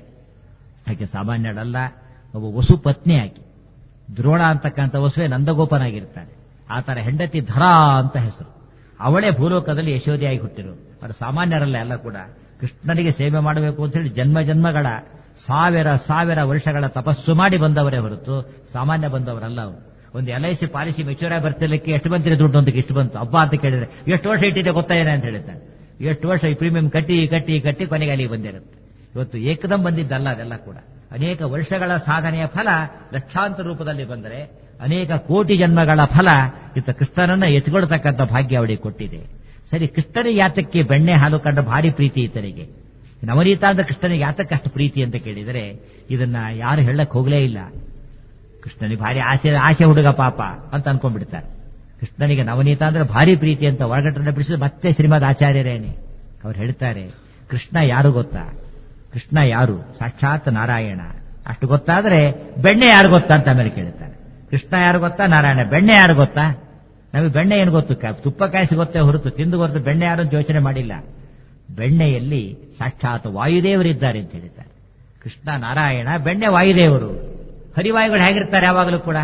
ಆಕೆ ಸಾಮಾನ್ಯಳಲ್ಲ ಒಬ್ಬ ವಸು ಪತ್ನಿ ಆಕೆ ದ್ರೋಣ ಅಂತಕ್ಕಂಥ ವಸುವೆ ನಂದಗೋಪನಾಗಿರ್ತಾನೆ ಆತರ ಹೆಂಡತಿ ಧರಾ ಅಂತ ಹೆಸರು ಅವಳೇ ಭೂಲೋಕದಲ್ಲಿ ಯಶೋಧಿಯಾಗಿ ಹುಟ್ಟಿರು ಅವರು ಸಾಮಾನ್ಯರಲ್ಲ ಎಲ್ಲ ಕೂಡ ಕೃಷ್ಣನಿಗೆ ಸೇವೆ ಮಾಡಬೇಕು ಅಂತ ಹೇಳಿ ಜನ್ಮ ಜನ್ಮಗಳ ಸಾವಿರ ಸಾವಿರ ವರ್ಷಗಳ ತಪಸ್ಸು ಮಾಡಿ ಬಂದವರೇ ಹೊರತು ಸಾಮಾನ್ಯ ಬಂದವರಲ್ಲ ಅವರು ಒಂದು ಎಲ್ ಐ ಸಿ ಪಾಲಿಸಿ ಮೆಚೂರ ಬರ್ತಿರ್ಲಿಕ್ಕೆ ಎಷ್ಟು ಬಂತಿರಿ ದುಡ್ಡು ಅಂತ ಇಷ್ಟು ಬಂತು ಹಬ್ಬ ಅಂತ ಕೇಳಿದ್ರೆ ಎಷ್ಟು ವರ್ಷ ಇಟ್ಟಿದೆ ಗೊತ್ತಾ ಏನೇ ಅಂತ ಹೇಳ್ತಾರೆ ಎಷ್ಟು ವರ್ಷ ಈ ಪ್ರೀಮಿಯಂ ಕಟ್ಟಿ ಕಟ್ಟಿ ಕಟ್ಟಿ ಕೊನೆಗೆ ಅಲ್ಲಿಗೆ ಬಂದಿರುತ್ತೆ ಇವತ್ತು ಏಕದಂ ಬಂದಿದ್ದಲ್ಲ ಅದೆಲ್ಲ ಕೂಡ ಅನೇಕ ವರ್ಷಗಳ ಸಾಧನೆಯ ಫಲ ಲಕ್ಷಾಂತರ ರೂಪದಲ್ಲಿ ಬಂದರೆ ಅನೇಕ ಕೋಟಿ ಜನ್ಮಗಳ ಫಲ ಇತ್ತ ಕೃಷ್ಣನನ್ನ ಎತ್ಕೊಳ್ತಕ್ಕಂಥ ಭಾಗ್ಯ ಅವಳಿಗೆ ಕೊಟ್ಟಿದೆ ಸರಿ ಕೃಷ್ಣನಿಗೆ ಯಾತಕ್ಕೆ ಬೆಣ್ಣೆ ಹಾಲು ಕಂಡ ಭಾರಿ ಪ್ರೀತಿ ಈತನಿಗೆ ನವನೀತ ಅಂದ್ರೆ ಕೃಷ್ಣನಿಗೆ ಯಾತಕ್ಕೆ ಅಷ್ಟು ಪ್ರೀತಿ ಅಂತ ಕೇಳಿದರೆ ಇದನ್ನ ಯಾರು ಹೇಳಕ್ ಹೋಗ್ಲೇ ಇಲ್ಲ ಕೃಷ್ಣನಿಗೆ ಭಾರಿ ಆಸೆ ಆಸೆ ಹುಡುಗ ಪಾಪ ಅಂತ ಅನ್ಕೊಂಡ್ಬಿಡ್ತಾರೆ ಕೃಷ್ಣನಿಗೆ ನವನೀತ ಅಂದ್ರೆ ಭಾರಿ ಪ್ರೀತಿ ಅಂತ ಒಳಗಟ್ಟನ್ನ ಬಿಡಿಸಿದ್ರೆ ಮತ್ತೆ ಶ್ರೀಮದ್ ಆಚಾರ್ಯರೇನೆ ಅವ್ರು ಹೇಳ್ತಾರೆ ಕೃಷ್ಣ ಯಾರು ಗೊತ್ತಾ ಕೃಷ್ಣ ಯಾರು ಸಾಕ್ಷಾತ್ ನಾರಾಯಣ ಅಷ್ಟು ಗೊತ್ತಾದ್ರೆ ಬೆಣ್ಣೆ ಯಾರು ಗೊತ್ತಾ ಅಂತ ಆಮೇಲೆ ಕೇಳ್ತಾರೆ ಕೃಷ್ಣ ಯಾರು ಗೊತ್ತಾ ನಾರಾಯಣ ಬೆಣ್ಣೆ ಯಾರು ಗೊತ್ತಾ ನಮಗೆ ಬೆಣ್ಣೆ ಏನು ಗೊತ್ತು ತುಪ್ಪ ಕಾಯಿಸಿ ಗೊತ್ತೇ ಹೊರತು ತಿಂದು ಗೊತ್ತು ಬೆಣ್ಣೆ ಯಾರು ಅಂತ ಯೋಚನೆ ಮಾಡಿಲ್ಲ ಬೆಣ್ಣೆಯಲ್ಲಿ ಸಾಕ್ಷಾತ್ ವಾಯುದೇವರಿದ್ದಾರೆ ಅಂತ ಹೇಳಿದ್ದಾರೆ ಕೃಷ್ಣ ನಾರಾಯಣ ಬೆಣ್ಣೆ ವಾಯುದೇವರು ಹರಿವಾಯುಗಳು ಹೇಗಿರ್ತಾರೆ ಯಾವಾಗಲೂ ಕೂಡ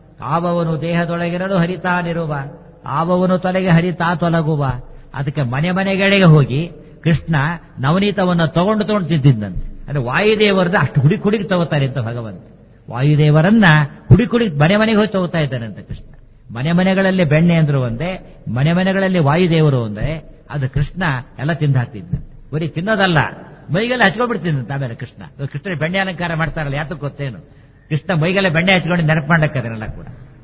ಆವವನು ದೇಹದೊಳಗಿರಲು ಹರಿತಾನಿರುವ ಆವವನು ತೊಲೆಗೆ ಹರಿತಾ ತೊಲಗುವ ಅದಕ್ಕೆ ಮನೆ ಮನೆಗಳಿಗೆ ಹೋಗಿ ಕೃಷ್ಣ ನವನೀತವನ್ನ ತಗೊಂಡು ತಗೊಂಡು ತಿಂತಿದ್ದಂತೆ ಅಂದ್ರೆ ವಾಯುದೇವರದ ಅಷ್ಟು ಹುಡುಕಿ ಹುಡುಕಿ ತಗೋತಾರೆ ಅಂತ ಭಗವಂತ ವಾಯುದೇವರನ್ನ ಹುಡುಕಿ ಹುಡುಕಿ ಮನೆ ಮನೆಗೆ ಹೋಗಿ ತಗೋತಾ ಇದ್ದಾನೆ ಅಂತ ಕೃಷ್ಣ ಮನೆ ಮನೆಗಳಲ್ಲಿ ಬೆಣ್ಣೆ ಅಂದ್ರು ಒಂದೇ ಮನೆ ಮನೆಗಳಲ್ಲಿ ವಾಯುದೇವರು ಒಂದೇ ಅದು ಕೃಷ್ಣ ಎಲ್ಲ ತಿಂದು ಹಾಕ್ತಿದ್ದಂತೆ ಬರೀ ತಿನ್ನೋದಲ್ಲ ಮೈಗೆಲ್ಲ ಹಚ್ಕೊಂಡ್ಬಿಡ್ತಿದ್ದಂತೆ ಆಮೇಲೆ ಕೃಷ್ಣ ಕೃಷ್ಣ ಬೆಣ್ಣೆ ಅಲಂಕಾರ ಮಾಡ್ತಾರಲ್ಲ ಯಾತಕ್ಕೆ ಗೊತ್ತೇನು ಕೃಷ್ಣ ಮೈಗೆಲ್ಲ ಬೆಣ್ಣೆ ಹಚ್ಕೊಂಡು ನೆನಪು ಮಾಡ್ಲಕ್ಕೆ ಅದನ್ನೆಲ್ಲ ಕೂಡ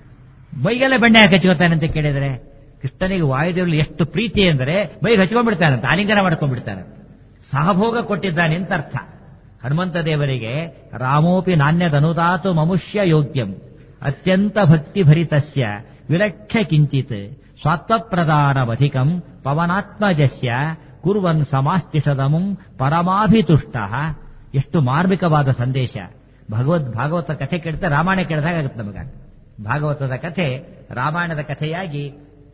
ಮೈಗೆಲ್ಲ ಬೆಣ್ಣೆ ಹಾಕಿ ಹಚ್ಕೋತಾನೆ ಅಂತ ಕೇಳಿದ್ರೆ ಕೃಷ್ಣನಿಗೆ ವಾಯುದೇವರು ಎಷ್ಟು ಪ್ರೀತಿ ಅಂದರೆ ಮೈಗೆ ಹಚ್ಕೊಂಡ್ಬಿಡ್ತಾನಂತ ಆಲಿಂಗನ ಮಾಡ್ಕೊಂಡ್ಬಿಡ್ತಾನಂತ ಸಹಭೋಗ ಕೊಟ್ಟಿದ್ದಾನೆ ಅಂತ ಅರ್ಥ ಹನುಮಂತ ದೇವರಿಗೆ ರಾಮೋಪಿ ನಾಣ್ಯದನುದಾತು ಮಮುಷ್ಯ ಯೋಗ್ಯಂ ಅತ್ಯಂತ ಭಕ್ತಿ ಭರಿತಸ್ಯ ವಿಲಕ್ಷ ಕಿಂಚಿತ್ ಸ್ವಾತ್ವಪ್ರದಾನಮಧಿಕಂ ಪವನಾತ್ಮಜಸ್ಯ ಕುರ್ವನ್ ಸಮಾಸ್ತಿಷದಮುಂ ಪರಮಾಭಿತುಷ್ಟ ಎಷ್ಟು ಮಾರ್ಮಿಕವಾದ ಸಂದೇಶ ಭಗವದ್ ಭಾಗವತ ಕಥೆ ಕೇಳ್ತಾ ರಾಮಾಯಣ ಕೇಳಿದಾಗ ಆಗುತ್ತೆ ನಮಗ ಭಾಗವತದ ಕಥೆ ರಾಮಾಯಣದ ಕಥೆಯಾಗಿ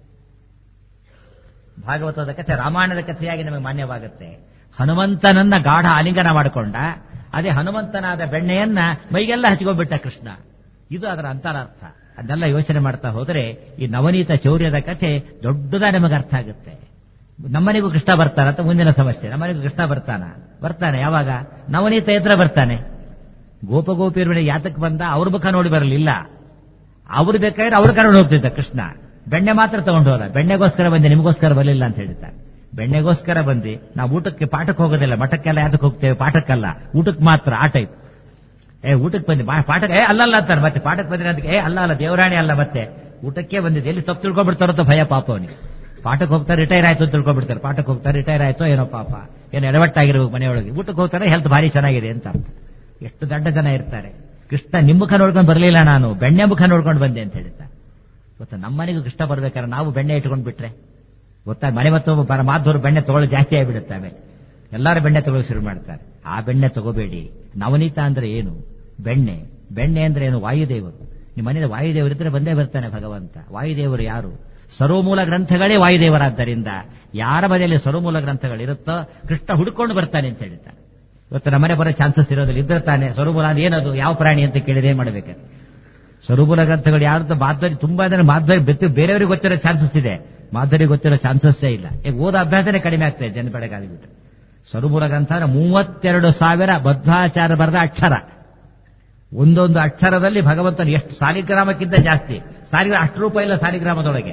ಭಾಗವತದ ಕಥೆ ರಾಮಾಯಣದ ಕಥೆಯಾಗಿ ನಮಗೆ ಮಾನ್ಯವಾಗುತ್ತೆ ಹನುಮಂತನನ್ನ ಗಾಢ ಆಲಿಂಗನ ಮಾಡಿಕೊಂಡ ಅದೇ ಹನುಮಂತನಾದ ಬೆಣ್ಣೆಯನ್ನ ಮೈಗೆಲ್ಲ ಹಚ್ಕೊಂಡ್ಬಿಟ್ಟ ಕೃಷ್ಣ ಇದು ಅದರ ಅಂತರಾರ್ಥ ಅದನ್ನೆಲ್ಲ ಯೋಚನೆ ಮಾಡ್ತಾ ಹೋದರೆ ಈ ನವನೀತ ಚೌರ್ಯದ ಕಥೆ ದೊಡ್ಡದ ನಮಗೆ ಅರ್ಥ ಆಗುತ್ತೆ ನಮ್ಮನೆಗೂ ಕೃಷ್ಣ ಬರ್ತಾನ ಅಂತ ಮುಂದಿನ ಸಮಸ್ಯೆ ನಮ್ಮನೆಗೂ ಕೃಷ್ಣ ಬರ್ತಾನ ಬರ್ತಾನೆ ಯಾವಾಗ ನವನೀತ ಎದುರ ಬರ್ತಾನೆ ಗೋಪಗೋಪಿಯರ ಮೇಲೆ ಯಾತಕ್ಕೆ ಬಂದ ಅವ್ರ ಮುಖ ನೋಡಿ ಬರಲಿಲ್ಲ ಅವ್ರು ಬೇಕಾದ್ರೆ ಅವ್ರು ಕರ್ಕೊಂಡು ಹೋಗ್ತಿದ್ದ ಕೃಷ್ಣ ಬೆಣ್ಣೆ ಮಾತ್ರ ತಗೊಂಡು ಹೋದ ಬೆಣ್ಣೆಗೋಸ್ಕರ ಬಂದೆ ನಿಮಗೋಸ್ಕರ ಬರಲಿಲ್ಲ ಅಂತ ಹೇಳಿದ್ದಾರೆ ಬೆಣ್ಣೆಗೋಸ್ಕರ ಬಂದು ನಾವು ಊಟಕ್ಕೆ ಪಾಠಕ್ಕೆ ಹೋಗೋದಿಲ್ಲ ಮಠಕ್ಕೆಲ್ಲ ಯಾತಕ್ಕೆ ಹೋಗ್ತೇವೆ ಪಾಠಕ್ಕಲ್ಲ ಊಟಕ್ಕೆ ಮಾತ್ರ ಆ ಟೈಪ್ ಏ ಊಟಕ್ಕೆ ಬಂದಿ ಪಾಠಕ್ಕೆ ಏ ಅಲ್ಲಲ್ಲ ಅಂತಾರೆ ಮತ್ತೆ ಪಾಠಕ್ಕೆ ಬಂದ್ರೆ ಅದಕ್ಕೆ ಏ ಅಲ್ಲ ಅಲ್ಲ ದೇವರಾಣಿ ಅಲ್ಲ ಮತ್ತೆ ಊಟಕ್ಕೆ ಬಂದಿದೆ ಎಲ್ಲಿ ತಪ್ಪು ತಿಳ್ಕೊಂಡ್ಬಿಡ್ತಾರೋ ಭಯ ಪಾಪ ಅವನಿಗೆ ಪಾಠಕ್ಕೆ ಹೋಗ್ತಾರೆ ರಿಟೈರ್ ಆಯ್ತು ಅಂತ ತಿಳ್ಕೊಂಡ್ಬಿಡ್ತಾರೆ ಪಾಠಕ್ಕೆ ಹೋಗ್ತಾರೆ ರಿಟೈರ್ ಆಯ್ತೋ ಏನೋ ಪಾಪ ಏನು ಎಡವಟ್ಟಾಗಿರ್ಬೇಕು ಮನೆಯೊಳಗೆ ಊಟಕ್ಕೆ ಹೋಗ್ತಾರೆ ಹೆಲ್ತ್ ಭಾರಿ ಚೆನ್ನಾಗಿದೆ ಅಂತ ಅರ್ಥ ಎಷ್ಟು ದೊಡ್ಡ ಜನ ಇರ್ತಾರೆ ಕೃಷ್ಣ ನಿಮ್ಮ ಮುಖ ನೋಡ್ಕೊಂಡು ಬರಲಿಲ್ಲ ನಾನು ಬೆಣ್ಣೆ ಮುಖ ನೋಡ್ಕೊಂಡು ಬಂದೆ ಅಂತ ಹೇಳಿದ್ದ ಗೊತ್ತಾ ನಮ್ಮನೆಗೂ ಕೃಷ್ಣ ಬರ್ಬೇಕಾದ್ರೆ ನಾವು ಬೆಣ್ಣೆ ಇಟ್ಕೊಂಡು ಬಿಟ್ರೆ ಗೊತ್ತಾ ಮನೆ ಮತ್ತು ಬರ ಮಾಧವರು ಬೆಣ್ಣೆ ತಗೊಳ್ಳೋ ಜಾಸ್ತಿ ಆಗಿಬಿಡುತ್ತೆ ಆಮೇಲೆ ಎಲ್ಲರೂ ಬೆಣ್ಣೆ ತಗೊಳ್ಳೋ ಶುರು ಮಾಡ್ತಾರೆ ಆ ಬೆಣ್ಣೆ ತಗೋಬೇಡಿ ನವನೀತ ಅಂದ್ರೆ ಏನು ಬೆಣ್ಣೆ ಬೆಣ್ಣೆ ಅಂದ್ರೆ ಏನು ವಾಯುದೇವರು ನಿಮ್ಮ ಮನೆಯಲ್ಲಿ ವಾಯುದೇವರು ಇದ್ರೆ ಬಂದೇ ಬರ್ತಾನೆ ಭಗವಂತ ವಾಯುದೇವರು ಯಾರು ಸರ್ವಮೂಲ ಗ್ರಂಥಗಳೇ ವಾಯುದೇವರಾದ್ದರಿಂದ ಯಾರ ಮನೆಯಲ್ಲಿ ಸರ್ವಮೂಲ ಗ್ರಂಥಗಳಿರುತ್ತೋ ಕೃಷ್ಣ ಹುಡ್ಕೊಂಡು ಬರ್ತಾನೆ ಅಂತ ಹೇಳ್ತಾನೆ ಇವತ್ತು ನಮ್ಮನೆ ಬರೋ ಚಾನ್ಸಸ್ ಇರೋದಿಲ್ಲ ಇದ್ರೆ ತಾನೆ ಸ್ವರೂಪುಲ ಅದು ಏನದು ಯಾವ ಪ್ರಾಣಿ ಅಂತ ಕೇಳಿದ್ರೆ ಏನ್ ಮಾಡ್ಬೇಕಾದ್ರೆ ಸ್ವರೂಪುಲ ಗ್ರಂಥಗಳು ಯಾರು ಮಾಧ್ವರಿ ತುಂಬಾ ಜನ ಮಾಧ್ವರಿ ಬೆತ್ತು ಬೇರೆಯವರಿಗೆ ಗೊತ್ತಿರೋ ಚಾನ್ಸಸ್ ಇದೆ ಮಾಧ್ವರಿಗೆ ಗೊತ್ತಿರೋ ಚಾನ್ಸಸ್ಸೇ ಇಲ್ಲ ಈಗ ಓದ ಅಭ್ಯಾಸನೇ ಕಡಿಮೆ ಆಗ್ತಾ ಇದೆ ಜನ ಬೆಳಗಾಗ್ಬಿಟ್ಟು ಸ್ವರೂಪುಲ ಗ್ರಂಥ ಅಂದ್ರೆ ಮೂವತ್ತೆರಡು ಸಾವಿರ ಬದ್ಧಾಚಾರ ಬರೆದ ಅಕ್ಷರ ಒಂದೊಂದು ಅಕ್ಷರದಲ್ಲಿ ಭಗವಂತನ ಎಷ್ಟು ಸಾಲಿಗ್ರಾಮಕ್ಕಿಂತ ಜಾಸ್ತಿ ಸಾಲಿಗ್ರಾಮ ಅಷ್ಟು ರೂಪ ಇಲ್ಲ ಸಾಲಿಗ್ರಾಮದೊಳಗೆ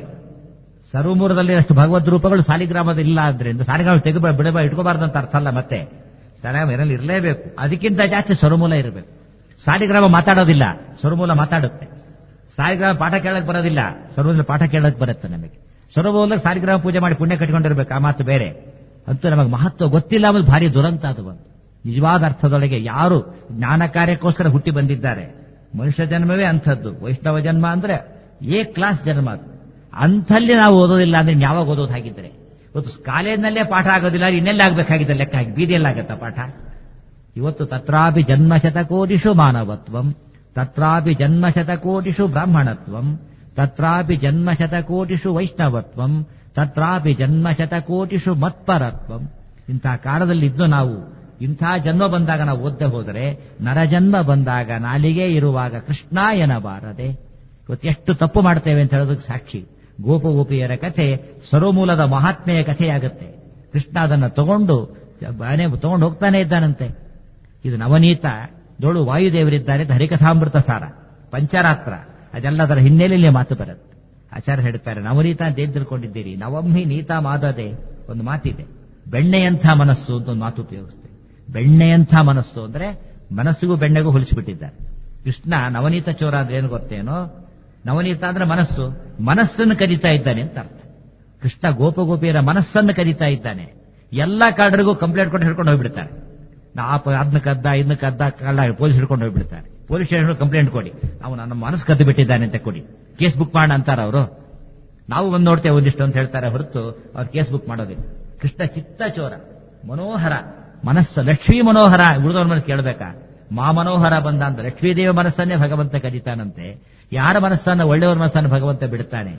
ಸರ್ವಮೂರದಲ್ಲಿ ಅಷ್ಟು ಭಗವದ್ ರೂಪಗಳು ಸಾಲಿಗ್ರಾಮದ ಇಲ್ಲ ಆದ್ರಿಂದ ಸಾಲಿಗ್ರಾಮ ತೆಗೆಬ ಬಿಡಬ ಇಟ್ಕೋಬಾರ್ದು ಅಂತ ಅರ್ಥ ಅಲ್ಲ ಮತ್ತೆ ಸಾಲಿಗ್ರಾಮ ಇರಲ್ಲಿ ಇರಲೇಬೇಕು ಅದಕ್ಕಿಂತ ಜಾಸ್ತಿ ಸ್ವರಮೂಲ ಇರಬೇಕು ಸಾಲಿಗ್ರಾಮ ಮಾತಾಡೋದಿಲ್ಲ ಸ್ವರಮೂಲ ಮಾತಾಡುತ್ತೆ ಸಾಲಿಗ್ರಾಮ ಪಾಠ ಕೇಳಕ್ ಬರೋದಿಲ್ಲ ಸ್ವರಮೂಲ ಪಾಠ ಕೇಳಕ್ ಬರುತ್ತೆ ನಮಗೆ ಸ್ವರಮೂಲ ಸಾಲಿಗ್ರಾಮ ಪೂಜೆ ಮಾಡಿ ಪುಣ್ಯ ಕಟ್ಕೊಂಡಿರ್ಬೇಕು ಆ ಮಾತು ಬೇರೆ ಅಂತೂ ನಮಗೆ ಮಹತ್ವ ಗೊತ್ತಿಲ್ಲ ಅನ್ನೋದು ಭಾರಿ ದುರಂತ ಅದು ಬಂದು ನಿಜವಾದ ಅರ್ಥದೊಳಗೆ ಯಾರು ಜ್ಞಾನ ಕಾರ್ಯಕ್ಕೋಸ್ಕರ ಹುಟ್ಟಿ ಬಂದಿದ್ದಾರೆ ಮನುಷ್ಯ ಜನ್ಮವೇ ಅಂಥದ್ದು ವೈಷ್ಣವ ಜನ್ಮ ಅಂದ್ರೆ ಏ ಕ್ಲಾಸ್ ಜನ್ಮ ಅದು ಅಂಥಲ್ಲಿ ನಾವು ಓದೋದಿಲ್ಲ ಅಂದ್ರೆ ಯಾವಾಗ ಓದೋದು ಹಾಗಿದ್ರೆ ಇವತ್ತು ಕಾಲೇಜ್ನಲ್ಲೇ ಪಾಠ ಆಗೋದಿಲ್ಲ ಇನ್ನೆಲ್ಲ ಆಗ್ಬೇಕಾಗಿದೆ ಲೆಕ್ಕ ಹಾಕಿ ಬೀದಿಯಲ್ಲಾಗತ್ತ ಪಾಠ ಇವತ್ತು ತತ್ರಾಪಿ ಜನ್ಮಶತಕೋಟಿಷು ಮಾನವತ್ವಂ ತತ್ರಾಪಿ ಜನ್ಮಶತಕೋಟಿಷು ಬ್ರಾಹ್ಮಣತ್ವಂ ತತ್ರಾಪಿ ಜನ್ಮಶತಕೋಟಿಷು ವೈಷ್ಣವತ್ವಂ ತತ್ರಾಪಿ ಜನ್ಮಶತಕೋಟಿಷು ಮತ್ಪರತ್ವಂ ಇಂಥ ಕಾಲದಲ್ಲಿ ಇದ್ದು ನಾವು ಇಂಥ ಜನ್ಮ ಬಂದಾಗ ನಾವು ಓದ್ದೆ ಹೋದರೆ ನರಜನ್ಮ ಬಂದಾಗ ನಾಲಿಗೆ ಇರುವಾಗ ಕೃಷ್ಣ ಎನಬಾರದೆ ಇವತ್ತು ಎಷ್ಟು ತಪ್ಪು ಮಾಡ್ತೇವೆ ಅಂತ ಹೇಳೋದಕ್ಕೆ ಸಾಕ್ಷಿ ಗೋಪಗೋಪಿಯರ ಕಥೆ ಸರ್ವಮೂಲದ ಮಹಾತ್ಮೆಯ ಕಥೆಯಾಗುತ್ತೆ ಕೃಷ್ಣ ಅದನ್ನು ತಗೊಂಡು ಮನೆ ತಗೊಂಡು ಹೋಗ್ತಾನೆ ಇದ್ದಾನಂತೆ ಇದು ನವನೀತ ದೋಳು ವಾಯುದೇವರಿದ್ದಾರೆ ಇದು ಹರಿಕಥಾಮೃತ ಸಾರ ಪಂಚರಾತ್ರ ಅದೆಲ್ಲದರ ಹಿನ್ನೆಲೆಯಲ್ಲಿ ಮಾತು ಬರುತ್ತೆ ಆಚಾರ್ಯ ಹೇಳ್ತಾರೆ ನವನೀತ ಅಂತ ಏನ್ ತಿಳ್ಕೊಂಡಿದ್ದೀರಿ ನವಮ್ಮಿ ನೀತ ಮಾದದೆ ಒಂದು ಮಾತಿದೆ ಬೆಣ್ಣೆಯಂಥ ಮನಸ್ಸು ಅಂತ ಒಂದು ಮಾತು ಉಪಯೋಗಿಸ್ತೇವೆ ಬೆಣ್ಣೆಯಂಥ ಮನಸ್ಸು ಅಂದ್ರೆ ಮನಸ್ಸಿಗೂ ಬೆಣ್ಣೆಗೂ ಹೋಲಿಸಿಬಿಟ್ಟಿದ್ದಾರೆ ಕೃಷ್ಣ ನವನೀತ ಚೋರ ಅಂದ್ರೆ ಏನು ಗೊತ್ತೇನೋ ನವನೀತ ಅಂದ್ರೆ ಮನಸ್ಸು ಮನಸ್ಸನ್ನು ಕದೀತಾ ಇದ್ದಾನೆ ಅಂತ ಅರ್ಥ ಕೃಷ್ಣ ಗೋಪಗೋಪಿಯರ ಮನಸ್ಸನ್ನು ಕದೀತಾ ಇದ್ದಾನೆ ಎಲ್ಲ ಕಾಡರಿಗೂ ಕಂಪ್ಲೇಂಟ್ ಕೊಟ್ಟು ಹಿಡ್ಕೊಂಡು ಹೋಗ್ಬಿಡ್ತಾರೆ ನಾ ಅದನ್ನ ಕದ್ದ ಇದನ್ನ ಕದ್ದ ಕಳ್ಳ ಪೊಲೀಸ್ ಹಿಡ್ಕೊಂಡು ಹೋಗ್ಬಿಡ್ತಾರೆ ಪೊಲೀಸ್ ಸ್ಟೇಷನ್ ಕಂಪ್ಲೇಂಟ್ ಕೊಡಿ ನಾವು ನನ್ನ ಮನಸ್ಸು ಕದ್ದು ಬಿಟ್ಟಿದ್ದಾನೆ ಅಂತ ಕೊಡಿ ಕೇಸ್ ಬುಕ್ ಮಾಡೋಣ ಅಂತಾರ ಅವರು ನಾವು ಬಂದು ನೋಡ್ತೇವೆ ಒಂದಿಷ್ಟು ಅಂತ ಹೇಳ್ತಾರೆ ಹೊರತು ಅವ್ರು ಕೇಸ್ ಬುಕ್ ಮಾಡೋದಿಲ್ಲ ಕೃಷ್ಣ ಚಿತ್ತ ಚೋರ ಮನೋಹರ ಮನಸ್ಸು ಲಕ್ಷ್ಮೀ ಮನೋಹರ ಉಳಿದವ್ರ ಮನಸ್ಸು ಕೇಳಬೇಕಾ ಮಾ ಮನೋಹರ ಬಂದ ಅಂತ ಲಕ್ಷ್ಮೀದೇವಿ ಮನಸ್ಸನ್ನೇ ಭಗವಂತ ಕರೀತಾನಂತೆ ಯಾರ ಮನಸ್ಸನ್ನು ಒಳ್ಳೆಯವರ ಮನಸ್ಸನ್ನು ಭಗವಂತ ಬಿಡುತ್ತಾನೆ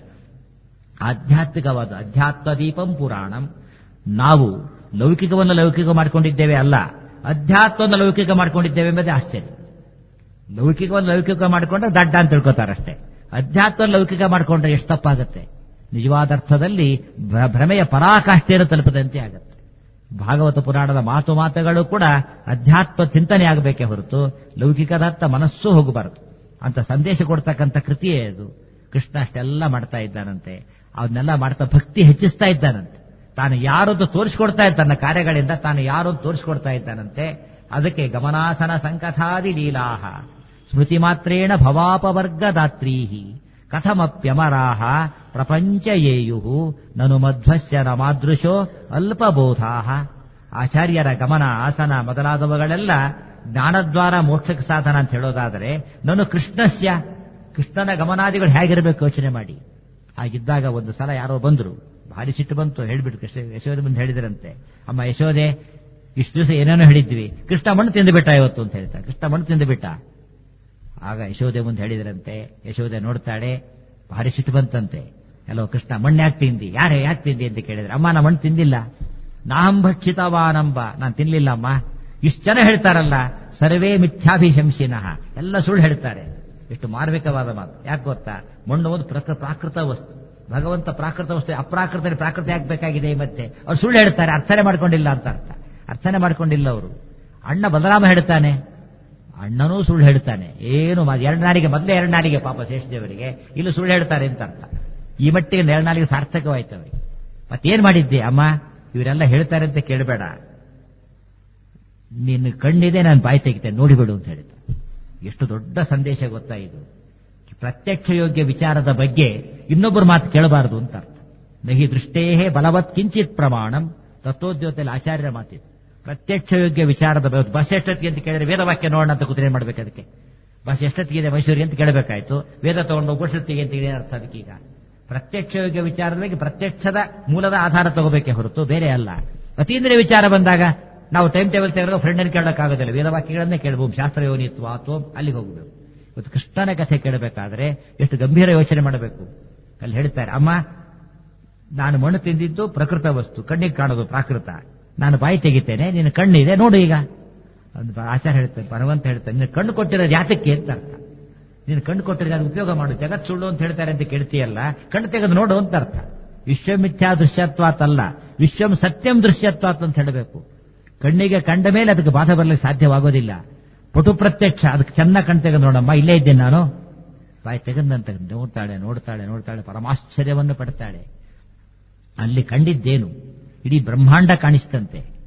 ಆಧ್ಯಾತ್ಮಿಕವಾದ ಅಧ್ಯಾತ್ಮ ದೀಪಂ ಪುರಾಣಂ ನಾವು ಲೌಕಿಕವನ್ನು ಲೌಕಿಕ ಮಾಡ್ಕೊಂಡಿದ್ದೇವೆ ಅಲ್ಲ ಅಧ್ಯಾತ್ಮವನ್ನು ಲೌಕಿಕ ಮಾಡ್ಕೊಂಡಿದ್ದೇವೆ ಎಂಬುದೇ ಆಶ್ಚರ್ಯ ಲೌಕಿಕವನ್ನು ಲೌಕಿಕ ಮಾಡಿಕೊಂಡ್ರೆ ದಡ್ಡ ಅಂತ ತಿಳ್ಕೊತಾರಷ್ಟೇ ಅಧ್ಯಾತ್ಮ ಲೌಕಿಕ ಮಾಡಿಕೊಂಡ್ರೆ ಎಷ್ಟು ತಪ್ಪಾಗುತ್ತೆ ನಿಜವಾದ ಅರ್ಥದಲ್ಲಿ ಭ್ರಮೆಯ ಪರಾಕಾಷ್ಠೆಯನ್ನು ತಲುಪದಂತೆ ಆಗುತ್ತೆ ಭಾಗವತ ಪುರಾಣದ ಮಾತು ಮಾತುಗಳು ಕೂಡ ಅಧ್ಯಾತ್ಮ ಚಿಂತನೆ ಆಗಬೇಕೇ ಹೊರತು ಲೌಕಿಕದತ್ತ ಮನಸ್ಸು ಹೋಗಬಾರದು ಅಂತ ಸಂದೇಶ ಕೊಡ್ತಕ್ಕಂಥ ಕೃತಿಯೇ ಅದು ಕೃಷ್ಣ ಅಷ್ಟೆಲ್ಲ ಮಾಡ್ತಾ ಇದ್ದಾನಂತೆ ಅವನ್ನೆಲ್ಲ ಮಾಡ್ತಾ ಭಕ್ತಿ ಹೆಚ್ಚಿಸ್ತಾ ಇದ್ದಾನಂತೆ ತಾನು ಯಾರು ಅಂತ ತೋರಿಸ್ಕೊಡ್ತಾ ಇದ್ದ ತನ್ನ ಕಾರ್ಯಗಳಿಂದ ತಾನು ಯಾರು ಅಂತ ತೋರಿಸ್ಕೊಡ್ತಾ ಇದ್ದಾನಂತೆ ಅದಕ್ಕೆ ಗಮನಾಸನ ಸಂಕಥಾದಿ ಲೀಲಾಹ ಸ್ಮೃತಿ ಮಾತ್ರೇಣ ಭವಾಪವರ್ಗದಾತ್ರೀಹಿ ಕಥಮಪ್ಯಮರಾಹ ಪ್ರಪಂಚಯೇಯು ನನು ಮಧ್ವಶ್ಯ ನ ಮಾದೃಶೋ ಅಲ್ಪಬೋಧಾ ಆಚಾರ್ಯರ ಗಮನ ಆಸನ ಮೊದಲಾದವುಗಳೆಲ್ಲ ಜ್ಞಾನದ್ವಾರ ಮೋಕ್ಷಕ್ಕೆ ಸಾಧನ ಅಂತ ಹೇಳೋದಾದರೆ ನಾನು ಕೃಷ್ಣಸ್ಯ ಕೃಷ್ಣನ ಗಮನಾದಿಗಳು ಹೇಗಿರಬೇಕು ಯೋಚನೆ ಮಾಡಿ ಹಾಗಿದ್ದಾಗ ಒಂದು ಸಲ ಯಾರೋ ಬಂದ್ರು ಭಾರಿ ಸಿಟ್ಟು ಬಂತು ಹೇಳ್ಬಿಟ್ಟು ಕೃಷ್ಣ ಯಶೋದೆ ಮುಂದೆ ಹೇಳಿದ್ರಂತೆ ಅಮ್ಮ ಯಶೋದೆ ಇಷ್ಟು ದಿವಸ ಏನೇನೋ ಹೇಳಿದ್ವಿ ಕೃಷ್ಣ ಮಣ್ಣು ತಿಂದುಬಿಟ್ಟ ಇವತ್ತು ಅಂತ ಹೇಳ್ತಾರೆ ಕೃಷ್ಣ ಮಣ್ಣು ತಿಂದುಬಿಟ್ಟ ಆಗ ಯಶೋದೆ ಮುಂದೆ ಹೇಳಿದ್ರಂತೆ ಯಶೋದೆ ನೋಡ್ತಾಳೆ ಭಾರಿ ಸಿಟ್ಟು ಬಂತಂತೆ ಎಲ್ಲೋ ಕೃಷ್ಣ ಮಣ್ಣು ಯಾಕೆ ತಿಂದಿ ಯಾರೇ ಯಾಕೆ ತಿಂದಿ ಅಂತ ಕೇಳಿದ್ರೆ ಅಮ್ಮ ನಾ ಮಣ್ಣು ತಿಂದಿಲ್ಲ ನಾಂ ಭಕ್ಷಿತವಾನಂಬ ನಾನು ತಿನ್ಲಿಲ್ಲ ಅಮ್ಮ ಇಷ್ಟು ಜನ ಹೇಳ್ತಾರಲ್ಲ ಸರ್ವೇ ಮಿಥ್ಯಾಭಿಶಂಸಿನಃ ಎಲ್ಲ ಸುಳ್ಳು ಹೇಳ್ತಾರೆ ಎಷ್ಟು ಮಾರ್ಮಿಕವಾದ ಮಾತು ಯಾಕೆ ಗೊತ್ತಾ ಮಣ್ಣು ಒಂದು ಪ್ರಕೃ ಪ್ರಾಕೃತ ವಸ್ತು ಭಗವಂತ ಪ್ರಾಕೃತ ವಸ್ತು ಅಪ್ರಾಕೃತ ಪ್ರಾಕೃತ ಯಾಕೆ ಬೇಕಾಗಿದೆ ಮತ್ತೆ ಅವ್ರು ಸುಳ್ಳು ಹೇಳ್ತಾರೆ ಅರ್ಥನೆ ಮಾಡ್ಕೊಂಡಿಲ್ಲ ಅಂತ ಅರ್ಥ ಅರ್ಥನೆ ಮಾಡ್ಕೊಂಡಿಲ್ಲ ಅವರು ಅಣ್ಣ ಬಲರಾಮ ಹೇಳ್ತಾನೆ ಅಣ್ಣನೂ ಸುಳ್ಳು ಹೇಳ್ತಾನೆ ಏನು ಎರಡು ನಾಡಿಗೆ ಮೊದಲೇ ಎರಡು ನಾಡಿಗೆ ಪಾಪ ಶೇಷದೇವರಿಗೆ ಇಲ್ಲಿ ಸುಳ್ಳು ಹೇಳ್ತಾರೆ ಅಂತ ಅರ್ಥ ಈ ಮಟ್ಟಿಗೆ ಎರಡು ನಾಡಿಗೆ ಸಾರ್ಥಕವಾಯ್ತು ಅವರಿಗೆ ಮತ್ತೇನ್ ಮಾಡಿದ್ದೆ ಅಮ್ಮ ಇವರೆಲ್ಲ ಹೇಳ್ತಾರೆ ಅಂತ ಕೇಳಬೇಡ ನಿನ್ನ ಕಣ್ಣಿದೆ ನಾನು ಬಾಯಿ ತೆಗಿತೇನೆ ನೋಡಿಬಿಡು ಅಂತ ಹೇಳಿದ್ದ ಎಷ್ಟು ದೊಡ್ಡ ಸಂದೇಶ ಗೊತ್ತಾ ಇದು ಪ್ರತ್ಯಕ್ಷ ಯೋಗ್ಯ ವಿಚಾರದ ಬಗ್ಗೆ ಇನ್ನೊಬ್ಬರು ಮಾತು ಕೇಳಬಾರದು ಅಂತ ಅರ್ಥ ನಹಿ ದೃಷ್ಟೇಹೇ ಬಲವತ್ ಕಿಂಚಿತ್ ಪ್ರಮಾಣಂ ತತ್ವೋದ್ಯೋಗದಲ್ಲಿ ಆಚಾರ್ಯರ ಮಾತಿತ್ತು ಪ್ರತ್ಯಕ್ಷ ಯೋಗ್ಯ ವಿಚಾರದ ಬಸ್ ಎಷ್ಟೊತ್ತಿಗೆ ಅಂತ ಕೇಳಿದ್ರೆ ವೇದವಾಕ್ಯ ನೋಡೋಣ ಅಂತ ಕೂತ್ರೆ ಮಾಡ್ಬೇಕು ಅದಕ್ಕೆ ಬಸ್ ಎಷ್ಟೊತ್ತಿಗಿದೆ ಮೈಸೂರಿಗೆ ಅಂತ ಕೇಳಬೇಕಾಯ್ತು ವೇದ ತಗೊಂಡು ಹೋಗೋಷ್ಟೊತ್ತಿಗೆ ಅಂತ ಏನು ಅರ್ಥ ಅದಕ್ಕೀಗ ಪ್ರತ್ಯಕ್ಷ ಯೋಗ್ಯ ವಿಚಾರದ ಬಗ್ಗೆ ಪ್ರತ್ಯಕ್ಷದ ಮೂಲದ ಆಧಾರ ತಗೋಬೇಕೇ ಹೊರತು ಬೇರೆ ಅಲ್ಲ ಅತೀಂದ್ರಿಯ ವಿಚಾರ ಬಂದಾಗ ನಾವು ಟೈಮ್ ಟೇಬಲ್ ತೆಗೆದಾಗ ಫ್ರೆಂಡನ್ನು ಕೇಳೋಕ್ಕಾಗೋದಿಲ್ಲ ವೇದವಾಕ್ಯಗಳನ್ನೇ ಕೇಳಬಹುದು ಶಾಸ್ತ್ರ ಯೋನಿತ್ವ ಅಥವಾ ಅಲ್ಲಿಗೆ ಹೋಗಬೇಕು ಇವತ್ತು ಕೃಷ್ಣನ ಕಥೆ ಕೇಳಬೇಕಾದ್ರೆ ಎಷ್ಟು ಗಂಭೀರ ಯೋಚನೆ ಮಾಡಬೇಕು ಅಲ್ಲಿ ಹೇಳ್ತಾರೆ ಅಮ್ಮ ನಾನು ಮಣ್ಣು ತಿಂದಿದ್ದು ಪ್ರಕೃತ ವಸ್ತು ಕಣ್ಣಿಗೆ ಕಾಣೋದು ಪ್ರಾಕೃತ ನಾನು ಬಾಯಿ ತೆಗಿತೇನೆ ನಿನ್ನ ಕಣ್ಣಿದೆ ನೋಡು ಈಗ ಆಚಾರ ಹೇಳ್ತಾನೆ ಭಗವಂತ ಹೇಳ್ತಾನೆ ನಿನ್ನ ಕಣ್ಣು ಕೊಟ್ಟಿರೋದು ಯಾತಕ್ಕೆ ಅಂತ ಅರ್ಥ ನೀನು ಕಣ್ಣು ಕೊಟ್ಟಿರೋದು ಅದು ಉಪಯೋಗ ಮಾಡು ಜಗತ್ ಸುಳ್ಳು ಅಂತ ಹೇಳ್ತಾರೆ ಅಂತ ಕೇಳ್ತೀಯಲ್ಲ ಕಣ್ಣು ತೆಗೆದು ನೋಡು ಅಂತ ಅರ್ಥ ವಿಶ್ವಮಿಥ್ಯಾ ದೃಶ್ಯತ್ವಾತ್ ಅಲ್ಲ ವಿಶ್ವಂ ಸತ್ಯಂ ದೃಶ್ಯತ್ವಾತ್ ಅಂತ ಹೇಳಬೇಕು ಕಣ್ಣಿಗೆ ಕಂಡ ಮೇಲೆ ಅದಕ್ಕೆ ಬಾಧೆ ಬರಲಿಕ್ಕೆ ಸಾಧ್ಯವಾಗೋದಿಲ್ಲ ಪಟು ಪ್ರತ್ಯಕ್ಷ ಅದಕ್ಕೆ ಚೆನ್ನಾಗಿ ಕಣ್ ತೆಗೆದು ನೋಡಮ್ಮ ಇಲ್ಲೇ ಇದ್ದೇನೆ ನಾನು ಬಾಯಿ ತೆಗೆದಂತ ನೋಡ್ತಾಳೆ ನೋಡ್ತಾಳೆ ನೋಡ್ತಾಳೆ ಪರಮಾಶ್ಚರ್ಯವನ್ನು ಪಡ್ತಾಳೆ ಅಲ್ಲಿ ಕಂಡಿದ್ದೇನು ಇಡೀ ಬ್ರಹ್ಮಾಂಡ ಕಾಣಿಸ್ತಂತೆ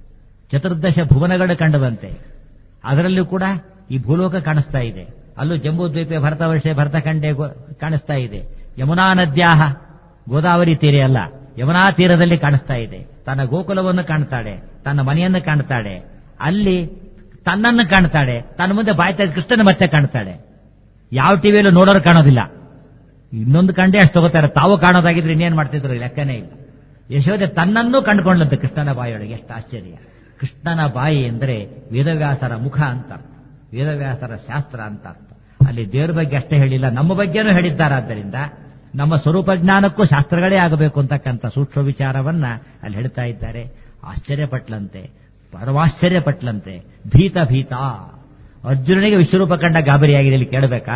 ಚತುರ್ದಶ ಭುವನಗಳು ಕಂಡುವಂತೆ ಅದರಲ್ಲೂ ಕೂಡ ಈ ಭೂಲೋಕ ಕಾಣಿಸ್ತಾ ಇದೆ ಅಲ್ಲೂ ಜಂಬೂದ್ವೀಪ ಭರತವರ್ಷೆ ಭರತಖಂಡೆ ಗೋ- ಕಾಣಿಸ್ತಾ ಇದೆ ಯಮುನಾ ನದ್ಯಾಹ ಗೋದಾವರಿ ತೀರೆ ಅಲ್ಲ ಯಮುನಾ ತೀರದಲ್ಲಿ ಕಾಣಿಸ್ತಾ ಇದೆ ತನ್ನ ಗೋಕುಲವನ್ನು ಕಾಣ್ತಾಳೆ ತನ್ನ ಮನೆಯನ್ನು ಕಾಣ್ತಾಳೆ ಅಲ್ಲಿ ತನ್ನನ್ನು ಕಾಣ್ತಾಳೆ ತನ್ನ ಮುಂದೆ ಬಾಯ್ತಾ ಕೃಷ್ಣನ ಮತ್ತೆ ಕಾಣ್ತಾಳೆ ಯಾವ ಟಿವಿಯಲ್ಲೂ ನೋಡೋರು ಕಾಣೋದಿಲ್ಲ ಇನ್ನೊಂದು ಕಂಡೆ ಅಷ್ಟು ತಗೋತಾರೆ ತಾವು ಕಾಣೋದಾಗಿದ್ರೆ ಇನ್ನೇನ್ ಮಾಡ್ತಿದ್ರು ಲೆಕ್ಕನೇ ಇಲ್ಲ ಯಶೋದೆ ತನ್ನನ್ನೂ ಕಂಡುಕೊಂಡಂತೆ ಕೃಷ್ಣನ ಬಾಯಿಯೊಳಗೆ ಎಷ್ಟು ಆಶ್ಚರ್ಯ ಕೃಷ್ಣನ ಬಾಯಿ ಎಂದರೆ ವೇದವ್ಯಾಸರ ಮುಖ ಅಂತ ಅರ್ಥ ವೇದವ್ಯಾಸರ ಶಾಸ್ತ್ರ ಅಂತ ಅರ್ಥ ಅಲ್ಲಿ ದೇವರ ಬಗ್ಗೆ ಅಷ್ಟೇ ಹೇಳಿಲ್ಲ ನಮ್ಮ ಬಗ್ಗೆನೂ ಹೇಳಿದ್ದಾರಾದ್ದರಿಂದ ನಮ್ಮ ಸ್ವರೂಪ ಜ್ಞಾನಕ್ಕೂ ಶಾಸ್ತ್ರಗಳೇ ಆಗಬೇಕು ಅಂತಕ್ಕಂಥ ಸೂಕ್ಷ್ಮ ವಿಚಾರವನ್ನ ಅಲ್ಲಿ ಹೇಳ್ತಾ ಇದ್ದಾರೆ ಆಶ್ಚರ್ಯಪಟ್ಲಂತೆ ಪರಮಾಶ್ಚರ್ಯಪಟ್ಲಂತೆ ಭೀತ ಭೀತ ಅರ್ಜುನನಿಗೆ ವಿಶ್ವರೂಪ ಕಂಡ ಗಾಬರಿಯಾಗಿದೆ ಇಲ್ಲಿ ಕೇಳಬೇಕಾ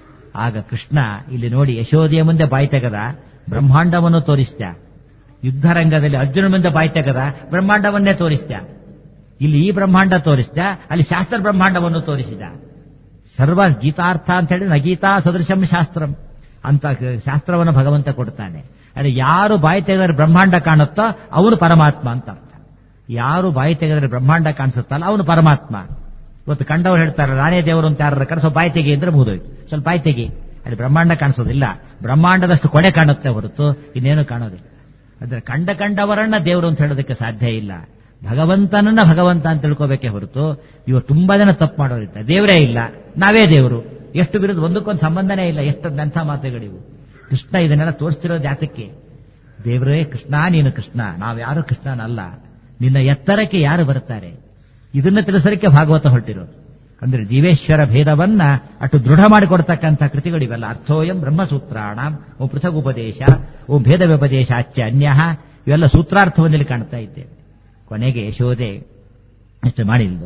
ಆಗ ಕೃಷ್ಣ ಇಲ್ಲಿ ನೋಡಿ ಯಶೋದೆಯ ಮುಂದೆ ಬಾಯಿ ತೆಗೆದ ಬ್ರಹ್ಮಾಂಡವನ್ನು ತೋರಿಸ್ತ್ಯ ಯುದ್ಧರಂಗದಲ್ಲಿ ಅರ್ಜುನ ಮುಂದೆ ಬಾಯಿ ತೆಗೆದ ಬ್ರಹ್ಮಾಂಡವನ್ನೇ ತೋರಿಸ್ತ್ಯ ಇಲ್ಲಿ ಈ ಬ್ರಹ್ಮಾಂಡ ತೋರಿಸ್ದ ಅಲ್ಲಿ ಶಾಸ್ತ್ರ ಬ್ರಹ್ಮಾಂಡವನ್ನು ತೋರಿಸಿದ ಸರ್ವ ಗೀತಾರ್ಥ ಅಂತ ಹೇಳಿ ನಗೀತಾ ಸದೃಶಂ ಶಾಸ್ತ್ರಂ ಅಂತ ಶಾಸ್ತ್ರವನ್ನು ಭಗವಂತ ಕೊಡ್ತಾನೆ ಅಲ್ಲಿ ಯಾರು ಬಾಯಿ ತೆಗೆದರೆ ಬ್ರಹ್ಮಾಂಡ ಕಾಣುತ್ತೋ ಅವನು ಪರಮಾತ್ಮ ಅಂತ ಅರ್ಥ ಯಾರು ಬಾಯಿ ತೆಗೆದರೆ ಬ್ರಹ್ಮಾಂಡ ಕಾಣಿಸುತ್ತಲ್ಲ ಅವನು ಪರಮಾತ್ಮ ಇವತ್ತು ಕಂಡವ್ರು ಹೇಳ್ತಾರೆ ನಾನೇ ದೇವರು ಅಂತ ಯಾರ ಕರೆ ಸ್ವಲ್ಪ ಬಾಯಿ ತೆಗಿ ಅಂದ್ರೆ ಮುಗಿದೋಯ್ತು ಸ್ವಲ್ಪ ಬಾಯಿ ತೆಗಿ ಅಲ್ಲಿ ಬ್ರಹ್ಮಾಂಡ ಕಾಣಿಸೋದಿಲ್ಲ ಬ್ರಹ್ಮಾಂಡದಷ್ಟು ಕೊಡೆ ಕಾಣುತ್ತೆ ಹೊರತು ಇನ್ನೇನು ಕಾಣೋದಿಲ್ಲ ಅಂದ್ರೆ ಕಂಡ ಕಂಡವರನ್ನ ದೇವರು ಅಂತ ಹೇಳೋದಕ್ಕೆ ಸಾಧ್ಯ ಇಲ್ಲ ಭಗವಂತನನ್ನ ಭಗವಂತ ಅಂತ ತಿಳ್ಕೋಬೇಕೇ ಹೊರತು ಇವ ತುಂಬಾ ಜನ ತಪ್ಪು ಮಾಡೋರಿದ್ದಾರೆ ದೇವರೇ ಇಲ್ಲ ನಾವೇ ದೇವರು ಎಷ್ಟು ವಿರುದ್ಧ ಒಂದಕ್ಕೊಂದು ಸಂಬಂಧನೇ ಇಲ್ಲ ಎಷ್ಟು ಅಂಥ ಮಾತುಗಳಿವು ಕೃಷ್ಣ ಇದನ್ನೆಲ್ಲ ತೋರಿಸ್ತಿರೋದು ಯಾತಕ್ಕೆ ದೇವರೇ ಕೃಷ್ಣ ನೀನು ಕೃಷ್ಣ ನಾವ್ಯಾರು ಕೃಷ್ಣನಲ್ಲ ನಿನ್ನ ಎತ್ತರಕ್ಕೆ ಯಾರು ಬರ್ತಾರೆ ಇದನ್ನ ತಿಳಿಸಲಿಕ್ಕೆ ಭಾಗವತ ಹೊರಟಿರೋದು ಅಂದ್ರೆ ಜೀವೇಶ್ವರ ಭೇದವನ್ನ ಅಷ್ಟು ದೃಢ ಮಾಡಿಕೊಡ್ತಕ್ಕಂಥ ಕೃತಿಗಳಿವೆಲ್ಲ ಅರ್ಥೋಯಂ ಬ್ರಹ್ಮಸೂತ್ರಾಣ ಓ ಪೃಥಗುಪದೇಶ ಓ ಭೇದ ವ್ಯಪದೇಶ ಅಚ್ಚ ಅನ್ಯ ಇವೆಲ್ಲ ಸೂತ್ರಾರ್ಥವನ್ನಲ್ಲಿ ಕಾಣ್ತಾ ಇದ್ದೇವೆ ಕೊನೆಗೆ ಯಶೋದೆ ಅಷ್ಟು ಮಾಡಿಲ್ದು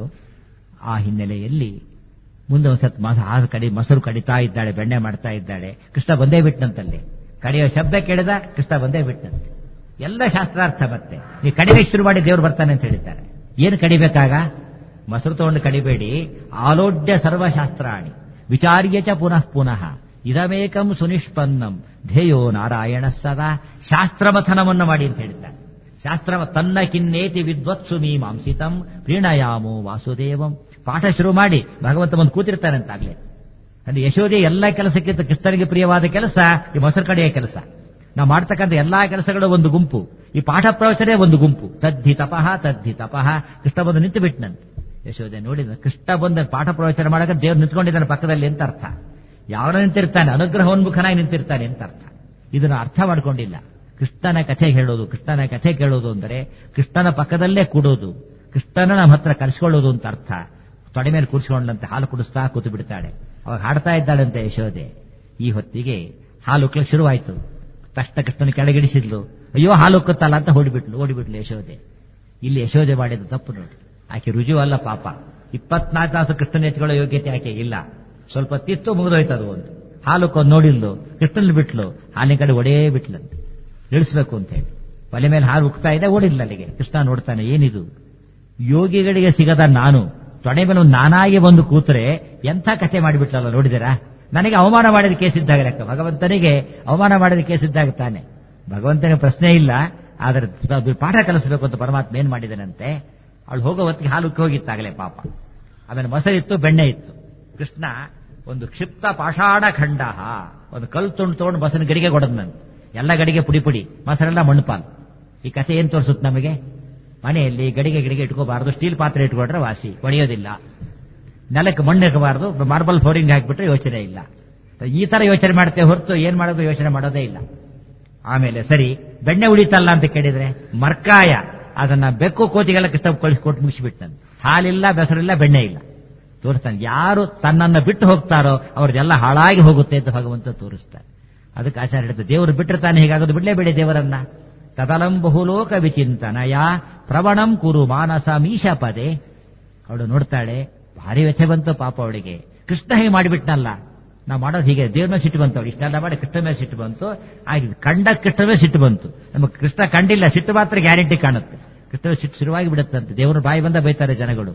ಆ ಹಿನ್ನೆಲೆಯಲ್ಲಿ ಮುಂದೆ ಒಂದು ಸತ್ ಮಾಸ ಹಾಲು ಕಡಿ ಮೊಸರು ಕಡಿತಾ ಇದ್ದಾಳೆ ಬೆಣ್ಣೆ ಮಾಡ್ತಾ ಇದ್ದಾಳೆ ಕೃಷ್ಣ ಬಂದೇ ಬಿಟ್ಟಂತಲ್ಲಿ ಕಡಿಯೋ ಶಬ್ದ ಕೇಳಿದ ಕೃಷ್ಣ ಬಂದೇ ಬಿಟ್ಟಂತೆ ಎಲ್ಲ ಶಾಸ್ತ್ರಾರ್ಥ ಮತ್ತೆ ನೀವು ಕಡಿಲಿಕ್ಕೆ ಶುರು ಮಾಡಿ ದೇವ್ರು ಬರ್ತಾನೆ ಅಂತ ಹೇಳಿದ್ದಾರೆ ಏನು ಕಡಿಬೇಕಾಗ ಮೊಸರು ತಗೊಂಡು ಕಡಿಬೇಡಿ ಆಲೋಡ್ಯ ಸರ್ವಶಾಸ್ತ್ರಾಣಿ ವಿಚಾರ್ಯ ಚ ಪುನಃ ಪುನಃ ಇದಮೇಕಂ ಸುನಿಷ್ಪನ್ನಂ ಧ್ಯೇಯೋ ನಾರಾಯಣ ಸದಾ ಶಾಸ್ತ್ರಮಥನವನ್ನು ಮಾಡಿ ಅಂತ ಹೇಳಿದ್ದಾರೆ ಶಾಸ್ತ್ರ ತನ್ನ ಕಿನ್ನೇತಿ ವಿದ್ವತ್ಸು ಮೀಮಾಂಸಿತಂ ಪ್ರೀಣಯಾಮೋ ವಾಸುದೇವಂ ಪಾಠ ಶುರು ಮಾಡಿ ಭಗವಂತ ಬಂದು ಕೂತಿರ್ತಾನಂತಾಗ್ಲೇ ಅಂದ್ರೆ ಯಶೋದೆ ಎಲ್ಲ ಕೆಲಸಕ್ಕಿಂತ ಕೃಷ್ಣನಿಗೆ ಪ್ರಿಯವಾದ ಕೆಲಸ ಈ ಮೊಸರು ಕಡೆಯ ಕೆಲಸ ನಾವು ಮಾಡ್ತಕ್ಕಂಥ ಎಲ್ಲಾ ಕೆಲಸಗಳು ಒಂದು ಗುಂಪು ಈ ಪಾಠ ಪ್ರವಚನೇ ಒಂದು ಗುಂಪು ತದ್ಧಿ ತಪಃ ತದ್ಧಿ ತಪಃ ಕೃಷ್ಣ ಬಂದು ನಿಂತು ಬಿಟ್ನಂತೆ ಯಶೋದೆ ನೋಡಿದ ಕೃಷ್ಣ ಬಂದ ಪಾಠ ಪ್ರವಚನ ಮಾಡಕ್ಕೆ ದೇವ್ರು ನಿಂತ್ಕೊಂಡಿದ್ದಾನೆ ಪಕ್ಕದಲ್ಲಿ ಅಂತ ಅರ್ಥ ಯಾವನ ನಿಂತಿರ್ತಾನೆ ಅನುಗ್ರಹೋನ್ಮುಖನಾಗಿ ನಿಂತಿರ್ತಾನೆ ಅಂತ ಅರ್ಥ ಇದನ್ನು ಅರ್ಥ ಮಾಡ್ಕೊಂಡಿಲ್ಲ ಕೃಷ್ಣನ ಕಥೆ ಹೇಳೋದು ಕೃಷ್ಣನ ಕಥೆ ಕೇಳೋದು ಅಂದರೆ ಕೃಷ್ಣನ ಪಕ್ಕದಲ್ಲೇ ಕೂಡೋದು ಕೃಷ್ಣನ ನಮ್ಮ ಹತ್ರ ಕರೆಸ್ಕೊಳ್ಳೋದು ಅಂತ ಅರ್ಥ ತೊಡೆ ಮೇಲೆ ಕೂರಿಸ್ಕೊಂಡಂತೆ ಹಾಲು ಕುಡಿಸ್ತಾ ಕೂತು ಬಿಡ್ತಾಳೆ ಅವಾಗ ಹಾಡ್ತಾ ಇದ್ದಾಳಂತೆ ಯಶೋದೆ ಈ ಹೊತ್ತಿಗೆ ಹಾಲು ಉಕ್ಲಕ್ಕೆ ಶುರುವಾಯ್ತು ತಕ್ಷಣ ಕೃಷ್ಣನ ಕೆಳಗಿಡಿಸಿದ್ಲು ಅಯ್ಯೋ ಹಾಲು ಉಕ್ಕುತ್ತಲ್ಲ ಅಂತ ಓಡಿಬಿಟ್ಲು ಓಡಿಬಿಟ್ಲು ಯಶೋದೆ ಇಲ್ಲಿ ಯಶೋದೆ ಮಾಡಿದ ತಪ್ಪು ನೋಡಿ ಆಕೆ ರುಜು ಅಲ್ಲ ಪಾಪ ಇಪ್ಪತ್ನಾಲ್ಕು ತಾಸು ಕೃಷ್ಣನ ಎತ್ಕೊಳ್ಳೋ ಯೋಗ್ಯತೆ ಆಕೆ ಇಲ್ಲ ಸ್ವಲ್ಪ ತಿತ್ತು ಮುಗಿದೋಯ್ತದು ಒಂದು ಹಾಲು ಕೊಂದು ನೋಡಿಲ್ದು ಕೃಷ್ಣನ್ ಬಿಟ್ಲು ಹಾಲಿನ ಕಡೆ ಒಡೇ ಬಿಟ್ಲಂತೆ ಇಳಿಸ್ಬೇಕು ಅಂತ ಹೇಳಿ ಒಲೆ ಮೇಲೆ ಹಾಲು ಉಕ್ತಾ ಇದೆ ಓಡಿಲ್ಲ ಅಲ್ಲಿಗೆ ಕೃಷ್ಣ ನೋಡ್ತಾನೆ ಏನಿದು ಯೋಗಿಗಳಿಗೆ ಸಿಗದ ನಾನು ತೊಡೆ ಮೇಲೆ ಒಂದು ನಾನಾಗಿ ಬಂದು ಕೂತ್ರೆ ಎಂಥ ಕಥೆ ಮಾಡಿಬಿಟ್ಲಲ್ಲ ನೋಡಿದಿರಾ ನನಗೆ ಅವಮಾನ ಮಾಡಿದ ಕೇಸಿದ್ದಾಗ ಲೆಕ್ಕ ಭಗವಂತನಿಗೆ ಅವಮಾನ ಮಾಡಿದ ಕೇಸಿದ್ದಾಗ ತಾನೆ ಭಗವಂತನಿಗೆ ಪ್ರಶ್ನೆ ಇಲ್ಲ ಆದರೆ ಅದು ಪಾಠ ಕಲಿಸಬೇಕು ಅಂತ ಪರಮಾತ್ಮ ಏನ್ ಮಾಡಿದನಂತೆ ಅವಳು ಹೋಗೋ ಹೊತ್ತಿಗೆ ಹಾಲು ಉಕ್ಕಿ ಹೋಗಿತ್ತಾಗಲೇ ಪಾಪ ಆಮೇಲೆ ಮೊಸರಿತ್ತು ಬೆಣ್ಣೆ ಇತ್ತು ಕೃಷ್ಣ ಒಂದು ಕ್ಷಿಪ್ತ ಪಾಷಾಣ ಖಂಡ ಒಂದು ಕಲ್ಲು ತುಂಡು ತಗೊಂಡು ಬಸನ ಗಡಿಗೆ ಕೊಡದ್ನಂತೆ ಎಲ್ಲ ಗಡಿಗೆ ಪುಡಿ ಪುಡಿ ಮೊಸರೆಲ್ಲ ಮಣ್ಣುಪಾಲು ಈ ಕಥೆ ಏನ್ ತೋರಿಸುತ್ತೆ ನಮಗೆ ಮನೆಯಲ್ಲಿ ಗಡಿಗೆ ಗಡಿಗೆ ಇಟ್ಕೋಬಾರದು ಸ್ಟೀಲ್ ಪಾತ್ರೆ ಇಟ್ಕೊಂಡ್ರೆ ವಾಸಿ ಒಡೆಯೋದಿಲ್ಲ ನೆಲಕ್ಕೆ ಮಣ್ಣು ಇರಬಾರದು ಮಾರ್ಬಲ್ ಫ್ಲೋರಿಂಗ್ ಹಾಕಿಬಿಟ್ರೆ ಯೋಚನೆ ಇಲ್ಲ ಈ ತರ ಯೋಚನೆ ಮಾಡ್ತೇವೆ ಹೊರತು ಏನ್ ಮಾಡೋದು ಯೋಚನೆ ಮಾಡೋದೇ ಇಲ್ಲ ಆಮೇಲೆ ಸರಿ ಬೆಣ್ಣೆ ಉಳಿತಲ್ಲ ಅಂತ ಕೇಳಿದ್ರೆ ಮರ್ಕಾಯ ಅದನ್ನ ಬೆಕ್ಕು ಕೋತಿಗೆಲ್ಲ ಕೃಷ್ಣ ಕಳಿಸ್ಕೊಟ್ಟು ಮುಗಿಸಿಬಿಟ್ಟಂತೆ ಹಾಲಿಲ್ಲ ಬೆಸರಿಲ್ಲ ಬೆಣ್ಣೆ ಇಲ್ಲ ತೋರಿಸ್ತಾನೆ ಯಾರು ತನ್ನನ್ನ ಬಿಟ್ಟು ಹೋಗ್ತಾರೋ ಅವ್ರದ್ದೆಲ್ಲ ಹಾಳಾಗಿ ಹೋಗುತ್ತೆ ಅಂತ ಭಗವಂತ ತೋರಿಸ್ತಾರೆ ಅದಕ್ಕೆ ಆಚಾರ್ಯ ಹೇಳಿದ ದೇವರು ಬಿಟ್ಟರೆ ತಾನೆ ಹೀಗಾಗೋದು ಬಿಡಲೇಬೇಡಿ ದೇವರನ್ನ ತದಲಂ ಬಹುಲೋಕ ವಿಚಿಂತನಯ ಪ್ರವಣಂ ಕುರು ಮಾನಸ ಮೀಶ ಪದೇ ಅವಳು ನೋಡ್ತಾಳೆ ಭಾರಿ ವ್ಯಥೆ ಬಂತು ಪಾಪ ಅವಳಿಗೆ ಕೃಷ್ಣ ಹೀಗೆ ಮಾಡಿಬಿಟ್ನಲ್ಲ ನಾವು ಮಾಡೋದು ಹೀಗೆ ದೇವ್ರನ್ನ ಸಿಟ್ಟು ಬಂತು ಅವಳು ಇಷ್ಟೆಲ್ಲ ಮಾಡಿ ಕೃಷ್ಣ ಮೇಲೆ ಸಿಟ್ಟು ಬಂತು ಆಗ ಕಂಡ ಕೃಷ್ಣ ಮೇಲೆ ಸಿಟ್ಟು ಬಂತು ನಮಗೆ ಕೃಷ್ಣ ಕಂಡಿಲ್ಲ ಸಿಟ್ಟು ಮಾತ್ರ ಗ್ಯಾರಂಟಿ ಕಾಣುತ್ತೆ ಕೃಷ್ಣ ಸಿಟ್ಟು ಶುರುವಾಗಿ ಬಿಡುತ್ತಂತೆ ದೇವ್ರ ಬಾಯಿ ಬಂದ ಬೈತಾರೆ ಜನಗಳು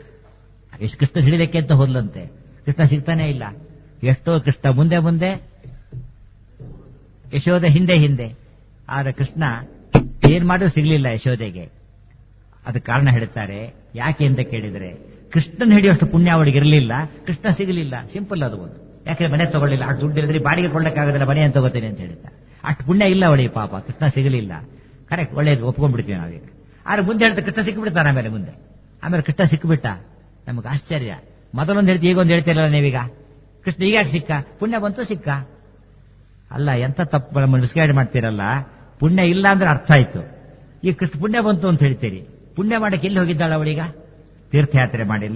ಎಷ್ಟು ಕೃಷ್ಣ ಹಿಡಿಲಿಕ್ಕೆ ಅಂತ ಹೋದ್ಲಂತೆ ಕೃಷ್ಣ ಸಿಗ್ತಾನೆ ಇಲ್ಲ ಎಷ್ಟೋ ಕೃಷ್ಣ ಮುಂದೆ ಮುಂದೆ ಯಶೋದೆ ಹಿಂದೆ ಹಿಂದೆ ಆದ್ರೆ ಕೃಷ್ಣ ಏನ್ ಮಾಡಿದ್ರು ಸಿಗ್ಲಿಲ್ಲ ಯಶೋದೆಗೆ ಅದಕ್ಕೆ ಕಾರಣ ಹೇಳ್ತಾರೆ ಯಾಕೆ ಅಂತ ಕೇಳಿದರೆ ಕೃಷ್ಣನ್ ಹಿಡಿಯೋಷ್ಟು ಪುಣ್ಯ ಅವಳಿಗೆ ಇರಲಿಲ್ಲ ಕೃಷ್ಣ ಸಿಗಲಿಲ್ಲ ಸಿಂಪಲ್ ಅದು ಒಂದು ಯಾಕೆ ಮನೆ ತಗೊಳ್ಳಿಲ್ಲ ಅಷ್ಟು ದುಡ್ಡು ಇಲ್ಲದ್ರೆ ಬಾಡಿಗೆ ಕೊಳ್ಳಕ್ಕಾಗೋದಿಲ್ಲ ಮನೆ ಅಂತ ತಗೋತೀನಿ ಅಂತ ಹೇಳ್ತಾ ಅಷ್ಟು ಪುಣ್ಯ ಇಲ್ಲ ಅವಳಿಗೆ ಪಾಪ ಕೃಷ್ಣ ಸಿಗಲಿಲ್ಲ ಕರೆಕ್ಟ್ ಒಳ್ಳೇದು ಒಪ್ಕೊಂಡ್ಬಿಡ್ತೀವಿ ನಾವೀಗ ಆದ್ರೆ ಮುಂದೆ ಹೇಳ್ತಾ ಕೃಷ್ಣ ಸಿಕ್ಕಿಬಿಡ್ತಾನೆ ಆಮೇಲೆ ಮುಂದೆ ಆಮೇಲೆ ಕೃಷ್ಣ ಸಿಕ್ಕಿಬಿಟ್ಟ ನಮಗೆ ಆಶ್ಚರ್ಯ ಮೊದಲೊಂದು ಹೇಳ್ತಿ ಈಗೊಂದು ಹೇಳ್ತಿರಲ್ಲ ನೀವೀಗ ಕೃಷ್ಣ ಈಗ ಯಾಕೆ ಸಿಕ್ಕ ಪುಣ್ಯ ಬಂತು ಸಿಕ್ಕ ಅಲ್ಲ ಎಂತ ತಪ್ಪು ನಮ್ಮನ್ನು ಮಿಸ್ಗೈಡ್ ಮಾಡ್ತೀರಲ್ಲ ಪುಣ್ಯ ಇಲ್ಲ ಅಂದ್ರೆ ಅರ್ಥ ಆಯ್ತು ಈ ಕೃಷ್ಣ ಪುಣ್ಯ ಬಂತು ಅಂತ ಹೇಳ್ತೀರಿ ಪುಣ್ಯ ಮಾಡಕ್ಕೆ ಎಲ್ಲಿ ಹೋಗಿದ್ದಾಳ ಅವಳೀಗ ತೀರ್ಥಯಾತ್ರೆ ಮಾಡಿಲ್ಲ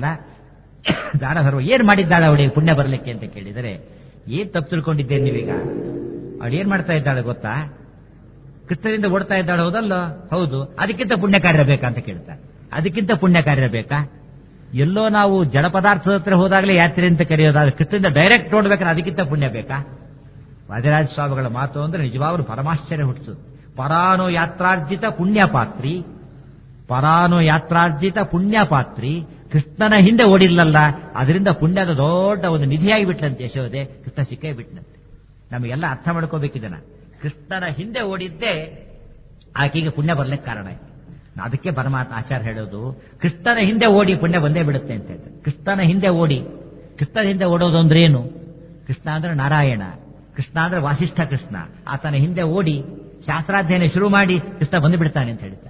ದಾನ ಧರ್ಮ ಏನ್ ಮಾಡಿದ್ದಾಳೆ ಅವಳಿಗೆ ಪುಣ್ಯ ಬರಲಿಕ್ಕೆ ಅಂತ ಕೇಳಿದರೆ ಏನ್ ತಪ್ಪು ತಿಳ್ಕೊಂಡಿದ್ದೇನೆ ನೀವೀಗ ಅವಳು ಏನ್ ಮಾಡ್ತಾ ಇದ್ದಾಳೆ ಗೊತ್ತಾ ಕೃಷ್ಣರಿಂದ ಓಡ್ತಾ ಇದ್ದಾಳೆ ಹೌದಲ್ಲ ಹೌದು ಅದಕ್ಕಿಂತ ಪುಣ್ಯ ಕಾರ್ಯ ಬೇಕಾ ಅಂತ ಕೇಳ್ತಾರೆ ಅದಕ್ಕಿಂತ ಪುಣ್ಯ ಕಾರ್ಯ ಬೇಕಾ ಎಲ್ಲೋ ನಾವು ಜಡ ಪದಾರ್ಥದ ಹತ್ರ ಹೋದಾಗಲೇ ಯಾತ್ರೆ ಅಂತ ಕರೆಯೋದಾದ್ರೆ ಕೃಷ್ಣದಿಂದ ಡೈರೆಕ್ಟ್ ನೋಡ್ಬೇಕಾದ್ರೆ ಅದಕ್ಕಿಂತ ಪುಣ್ಯ ಬೇಕಾ ವಾದಿರಾಜ ಸ್ವಾಮಿಗಳ ಮಾತು ಅಂದ್ರೆ ನಿಜವಾಗ್ಲೂ ಪರಮಾಶ್ಚರ್ಯ ಹುಟ್ಟಿಸುತ್ತೆ ಪರಾನು ಯಾತ್ರಾರ್ಜಿತ ಪುಣ್ಯ ಪಾತ್ರಿ ಪರಾನು ಯಾತ್ರಾರ್ಜಿತ ಪುಣ್ಯ ಪಾತ್ರಿ ಕೃಷ್ಣನ ಹಿಂದೆ ಓಡಿಲ್ಲಲ್ಲ ಅದರಿಂದ ಪುಣ್ಯದ ದೊಡ್ಡ ಒಂದು ನಿಧಿಯಾಗಿ ಬಿಟ್ಲಂತೆ ಯಶೋದೆ ಕೃಷ್ಣ ಸಿಕ್ಕೇ ಬಿಟ್ನಂತೆ ನಮಗೆಲ್ಲ ಅರ್ಥ ಮಾಡ್ಕೋಬೇಕಿದನ ಕೃಷ್ಣನ ಹಿಂದೆ ಓಡಿದ್ದೇ ಆಕೆಗೆ ಪುಣ್ಯ ಬರ್ಲಿಕ್ಕೆ ಕಾರಣ ಆಯ್ತು ಅದಕ್ಕೆ ಪರಮಾತ್ಮ ಆಚಾರ ಹೇಳೋದು ಕೃಷ್ಣನ ಹಿಂದೆ ಓಡಿ ಪುಣ್ಯ ಬಂದೇ ಬಿಡುತ್ತೆ ಅಂತ ಹೇಳ್ತಾರೆ ಕೃಷ್ಣನ ಹಿಂದೆ ಓಡಿ ಕೃಷ್ಣನ ಹಿಂದೆ ಓಡೋದು ಅಂದ್ರೆ ಏನು ಕೃಷ್ಣ ಅಂದ್ರೆ ನಾರಾಯಣ ಕೃಷ್ಣ ಅಂದ್ರೆ ವಾಸಿಷ್ಠ ಕೃಷ್ಣ ಆತನ ಹಿಂದೆ ಓಡಿ ಶಾಸ್ತ್ರಾಧ್ಯಯನ ಶುರು ಮಾಡಿ ಕೃಷ್ಣ ಬಂದು ಬಿಡ್ತಾನೆ ಅಂತ ಹೇಳ್ತಾನೆ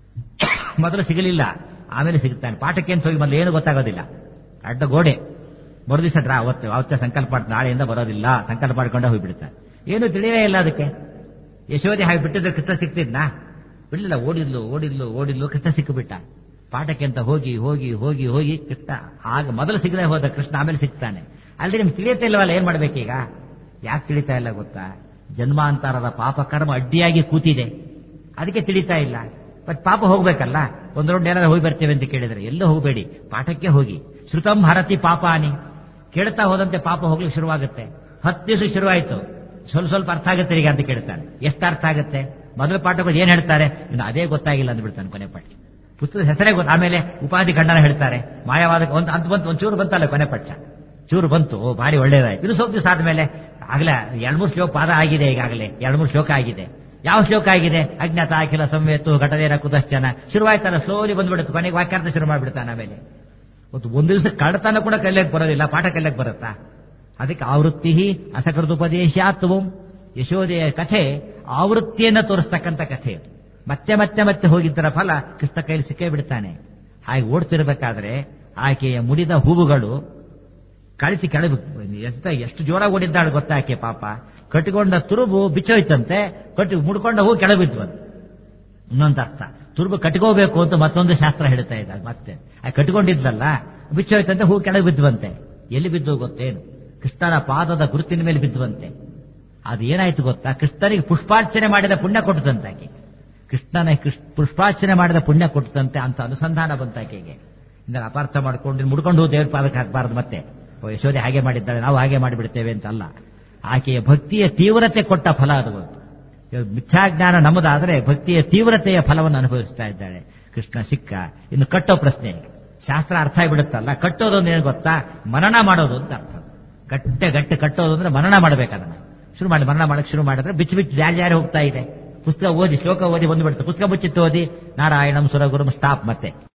ಮೊದಲು ಸಿಗಲಿಲ್ಲ ಆಮೇಲೆ ಸಿಗುತ್ತಾನೆ ಪಾಠಕ್ಕೆ ಅಂತ ಹೋಗಿ ಮೊದಲು ಏನು ಗೊತ್ತಾಗೋದಿಲ್ಲ ಅಡ್ಡ ಗೋಡೆ ಮರುದಿವಸ ಡ್ರಾ ಅವತ್ತು ಅವತ್ತೇ ಸಂಕಲ್ಪ ಮಾಡಿ ನಾಳೆಯಿಂದ ಬರೋದಿಲ್ಲ ಸಂಕಲ್ಪ ಮಾಡ್ಕೊಂಡೆ ಹೋಗ್ಬಿಡ್ತಾನೆ ಏನು ತಿಳಿಯೇ ಇಲ್ಲ ಅದಕ್ಕೆ ಯಶೋದೆ ಹಾಗೆ ಬಿಟ್ಟಿದ್ರೆ ಕೃಷ್ಣ ಸಿಕ್ತಿದ್ನಾ ಬಿಡಲಿಲ್ಲ ಓಡಿದ್ಲು ಓಡಿದ್ಲು ಓಡಿದ್ಲು ಕೃಷ್ಣ ಸಿಕ್ಕಿಬಿಟ್ಟ ಪಾಠಕ್ಕೆ ಅಂತ ಹೋಗಿ ಹೋಗಿ ಹೋಗಿ ಹೋಗಿ ಕೃಷ್ಣ ಆಗ ಮೊದಲು ಸಿಗದೆ ಹೋದ ಕೃಷ್ಣ ಆಮೇಲೆ ಸಿಗ್ತಾನೆ ಅಲ್ಲಿ ನಿಮ್ಗೆ ತಿಳಿಯುತ್ತಾ ಇಲ್ಲವಲ್ಲ ಏನ್ ಮಾಡ್ಬೇಕೀಗ ಯಾಕೆ ತಿಳಿತಾ ಇಲ್ಲ ಗೊತ್ತಾ ಜನ್ಮಾಂತರದ ಪಾಪ ಕರ್ಮ ಅಡ್ಡಿಯಾಗಿ ಕೂತಿದೆ ಅದಕ್ಕೆ ತಿಳಿತಾ ಇಲ್ಲ ಮತ್ ಪಾಪ ಹೋಗ್ಬೇಕಲ್ಲ ಒಂದ್ ರೌಂಡ್ ಏನಾದ್ರು ಹೋಗಿ ಬರ್ತೇವೆ ಅಂತ ಕೇಳಿದ್ರೆ ಎಲ್ಲೂ ಹೋಗಬೇಡಿ ಪಾಠಕ್ಕೆ ಹೋಗಿ ಶ್ರುತಂ ಹರತಿ ಪಾಪಾನಿ ಕೇಳ್ತಾ ಹೋದಂತೆ ಪಾಪ ಹೋಗ್ಲಿಕ್ಕೆ ಶುರುವಾಗುತ್ತೆ ಹತ್ತು ದಿವಸ ಶುರುವಾಯಿತು ಸ್ವಲ್ಪ ಸ್ವಲ್ಪ ಅರ್ಥ ಆಗುತ್ತೆ ಈಗ ಅಂತ ಕೇಳ್ತಾನೆ ಎಷ್ಟು ಅರ್ಥ ಆಗುತ್ತೆ ಮೊದಲ ಪಾಠಕ್ಕೆ ಏನ್ ಹೇಳ್ತಾರೆ ಇನ್ನು ಅದೇ ಗೊತ್ತಾಗಿಲ್ಲ ಅಂದ್ಬಿಡ್ತಾನೆ ಕೊನೆ ಪಾಠ ಪುಸ್ತಕದ ಹೆಸರೇ ಗೊತ್ತ ಆಮೇಲೆ ಉಪಾಧಿ ಖಂಡನ ಹೇಳ್ತಾರೆ ಮಾಯವಾದ ಒಂದು ಅಂತ ಬಂತು ಒಂದು ಚೂರು ಬಂತಲ್ಲ ಕೊನೆ ಪಕ್ಷ ಚೂರು ಬಂತು ಓ ಭಾರಿ ಒಳ್ಳೇದಾಯ್ತು ಇನ್ನು ಸ್ವಲ್ಪ ದಿವಸ ಆದ್ಮೇಲೆ ಆಗ್ಲೇ ಎರಡ್ ಮೂರು ಶ್ಲೋಕ ಪಾದ ಆಗಿದೆ ಈಗಾಗಲೇ ಎರಡು ಮೂರು ಶ್ಲೋಕ ಆಗಿದೆ ಯಾವ ಶ್ಲೋಕ ಆಗಿದೆ ಅಜ್ಞಾತ ಅಖಿಲ ಸಂವೇತು ಘಟನೇನ ಕುತಶ್ಚನ ಶುರುವಾಯ್ತಲ್ಲ ಸ್ಲೋಲಿ ಬಂದ್ಬಿಡುತ್ತೆ ಕೊನೆಗೆ ವಾಕ್ಯಾರ್ಥ ಶುರು ಮಾಡ್ಬಿಡ್ತಾನೆ ಆಮೇಲೆ ಒಂದು ಒಂದು ದಿವಸ ಕಳ್ತನ ಕೂಡ ಕಲಿಯಕ್ಕೆ ಬರೋದಿಲ್ಲ ಪಾಠ ಕಲಿಯಕ್ಕೆ ಬರುತ್ತಾ ಅದಕ್ಕೆ ಆವೃತ್ತಿ ಅಸಕೃತೋಪದೇಶಾತ್ವಂ ಯಶೋದೆಯ ಕಥೆ ಆವೃತ್ತಿಯನ್ನು ತೋರಿಸ್ತಕ್ಕಂಥ ಕಥೆ ಮತ್ತೆ ಮತ್ತೆ ಮತ್ತೆ ಹೋಗಿದ್ದರ ಫಲ ಕೃಷ್ಣ ಕೈಲಿ ಸಿಕ್ಕೇ ಬಿಡ್ತಾನೆ ಹಾಗೆ ಓಡ್ತಿರ್ಬೇಕಾದ್ರೆ ಆಕೆಯ ಮುಡಿದ ಹೂವುಗಳು ಕಳಿಸಿ ಕೆಳಗೆ ಎಷ್ಟು ಎಷ್ಟು ಜೋರಾಗಿ ಓಡಿದ್ದಾಳೆ ಗೊತ್ತಾ ಆಕೆ ಪಾಪ ಕಟ್ಟಿಕೊಂಡ ತುರುಬು ಬಿಚ್ಚೋಯ್ತಂತೆ ಕಟ್ಟಿ ಮುಡ್ಕೊಂಡ ಹೂ ಕೆಳಗೆ ಬಿದ್ವಂತೆ ಇನ್ನೊಂದು ಅರ್ಥ ತುರುಬು ಕಟ್ಕೋಬೇಕು ಅಂತ ಮತ್ತೊಂದು ಶಾಸ್ತ್ರ ಹೇಳ್ತಾ ಇದ್ದ ಮತ್ತೆ ಆ ಕಟ್ಕೊಂಡಿದ್ಲಲ್ಲ ಬಿಚ್ಚೋಯ್ತಂತೆ ಹೂ ಕೆಳಗೆ ಬಿದ್ದುವಂತೆ ಎಲ್ಲಿ ಬಿದ್ದು ಗೊತ್ತೇನು ಕೃಷ್ಣನ ಪಾದದ ಗುರುತಿನ ಮೇಲೆ ಬಿದ್ದುವಂತೆ ಅದು ಏನಾಯ್ತು ಗೊತ್ತಾ ಕೃಷ್ಣನಿಗೆ ಪುಷ್ಪಾರ್ಚನೆ ಮಾಡಿದ ಪುಣ್ಯ ಕೊಟ್ಟದಂತೆ ಆಕೆ ಕೃಷ್ಣನ ಪುಷ್ಪಾರ್ಚನೆ ಮಾಡಿದ ಪುಣ್ಯ ಕೊಟ್ಟದಂತೆ ಅಂತ ಅನುಸಂಧಾನ ಬಂತ ಆಕೆಗೆ ಇಂದ ಅಪಾರ್ಥ ಮಾಡ್ಕೊಂಡು ಮುಡ್ಕೊಂಡು ಹೋಗಿ ದೇವ್ರ ಪಾದಕ್ಕೆ ಹಾಕಬಾರದು ಮತ್ತೆ ಓ ಯಶೋದೆ ಹಾಗೆ ಮಾಡಿದ್ದಾಳೆ ನಾವು ಹಾಗೆ ಮಾಡಿಬಿಡ್ತೇವೆ ಅಂತ ಅಲ್ಲ ಆಕೆಯ ಭಕ್ತಿಯ ತೀವ್ರತೆ ಕೊಟ್ಟ ಫಲ ಅದು ಮಿಥ್ಯಾಜ್ಞಾನ ನಮ್ಮದಾದರೆ ಭಕ್ತಿಯ ತೀವ್ರತೆಯ ಫಲವನ್ನು ಅನುಭವಿಸ್ತಾ ಇದ್ದಾಳೆ ಕೃಷ್ಣ ಸಿಕ್ಕ ಇನ್ನು ಕಟ್ಟೋ ಪ್ರಶ್ನೆ ಶಾಸ್ತ್ರ ಅರ್ಥ ಆಗಿಬಿಡುತ್ತಲ್ಲ ಕಟ್ಟೋದು ಅಂದ್ರೆ ಏನು ಗೊತ್ತಾ ಮನನ ಮಾಡೋದು ಅಂತ ಅರ್ಥ ಗಟ್ಟೆ ಗಟ್ಟೆ ಕಟ್ಟೋದು ಅಂದ್ರೆ ಮನನ ಮಾಡಬೇಕದನ್ನ ಶುರು ಮಾಡಿ ಮರಣ ಮಾಡಕ್ಕೆ ಶುರು ಮಾಡಿದ್ರೆ ಬಿಚ್ಚು ಬಿಚ್ಚು ಜಾರಿ ಜಾರಿ ಹೋಗ್ತಾ ಇದೆ ಪುಸ್ತಕ ಓದಿ ಶ್ಲೋಕ ಓದಿ ಬಂದ್ಬಿಡುತ್ತೆ ಪುಸ್ತಕ ಮುಚ್ಚಿಟ್ಟು ಓದಿ ನಾರಾಯಣಂ ಸುರಗುರುಂ ಸ್ಟಾಪ್ ಮತ್ತೆ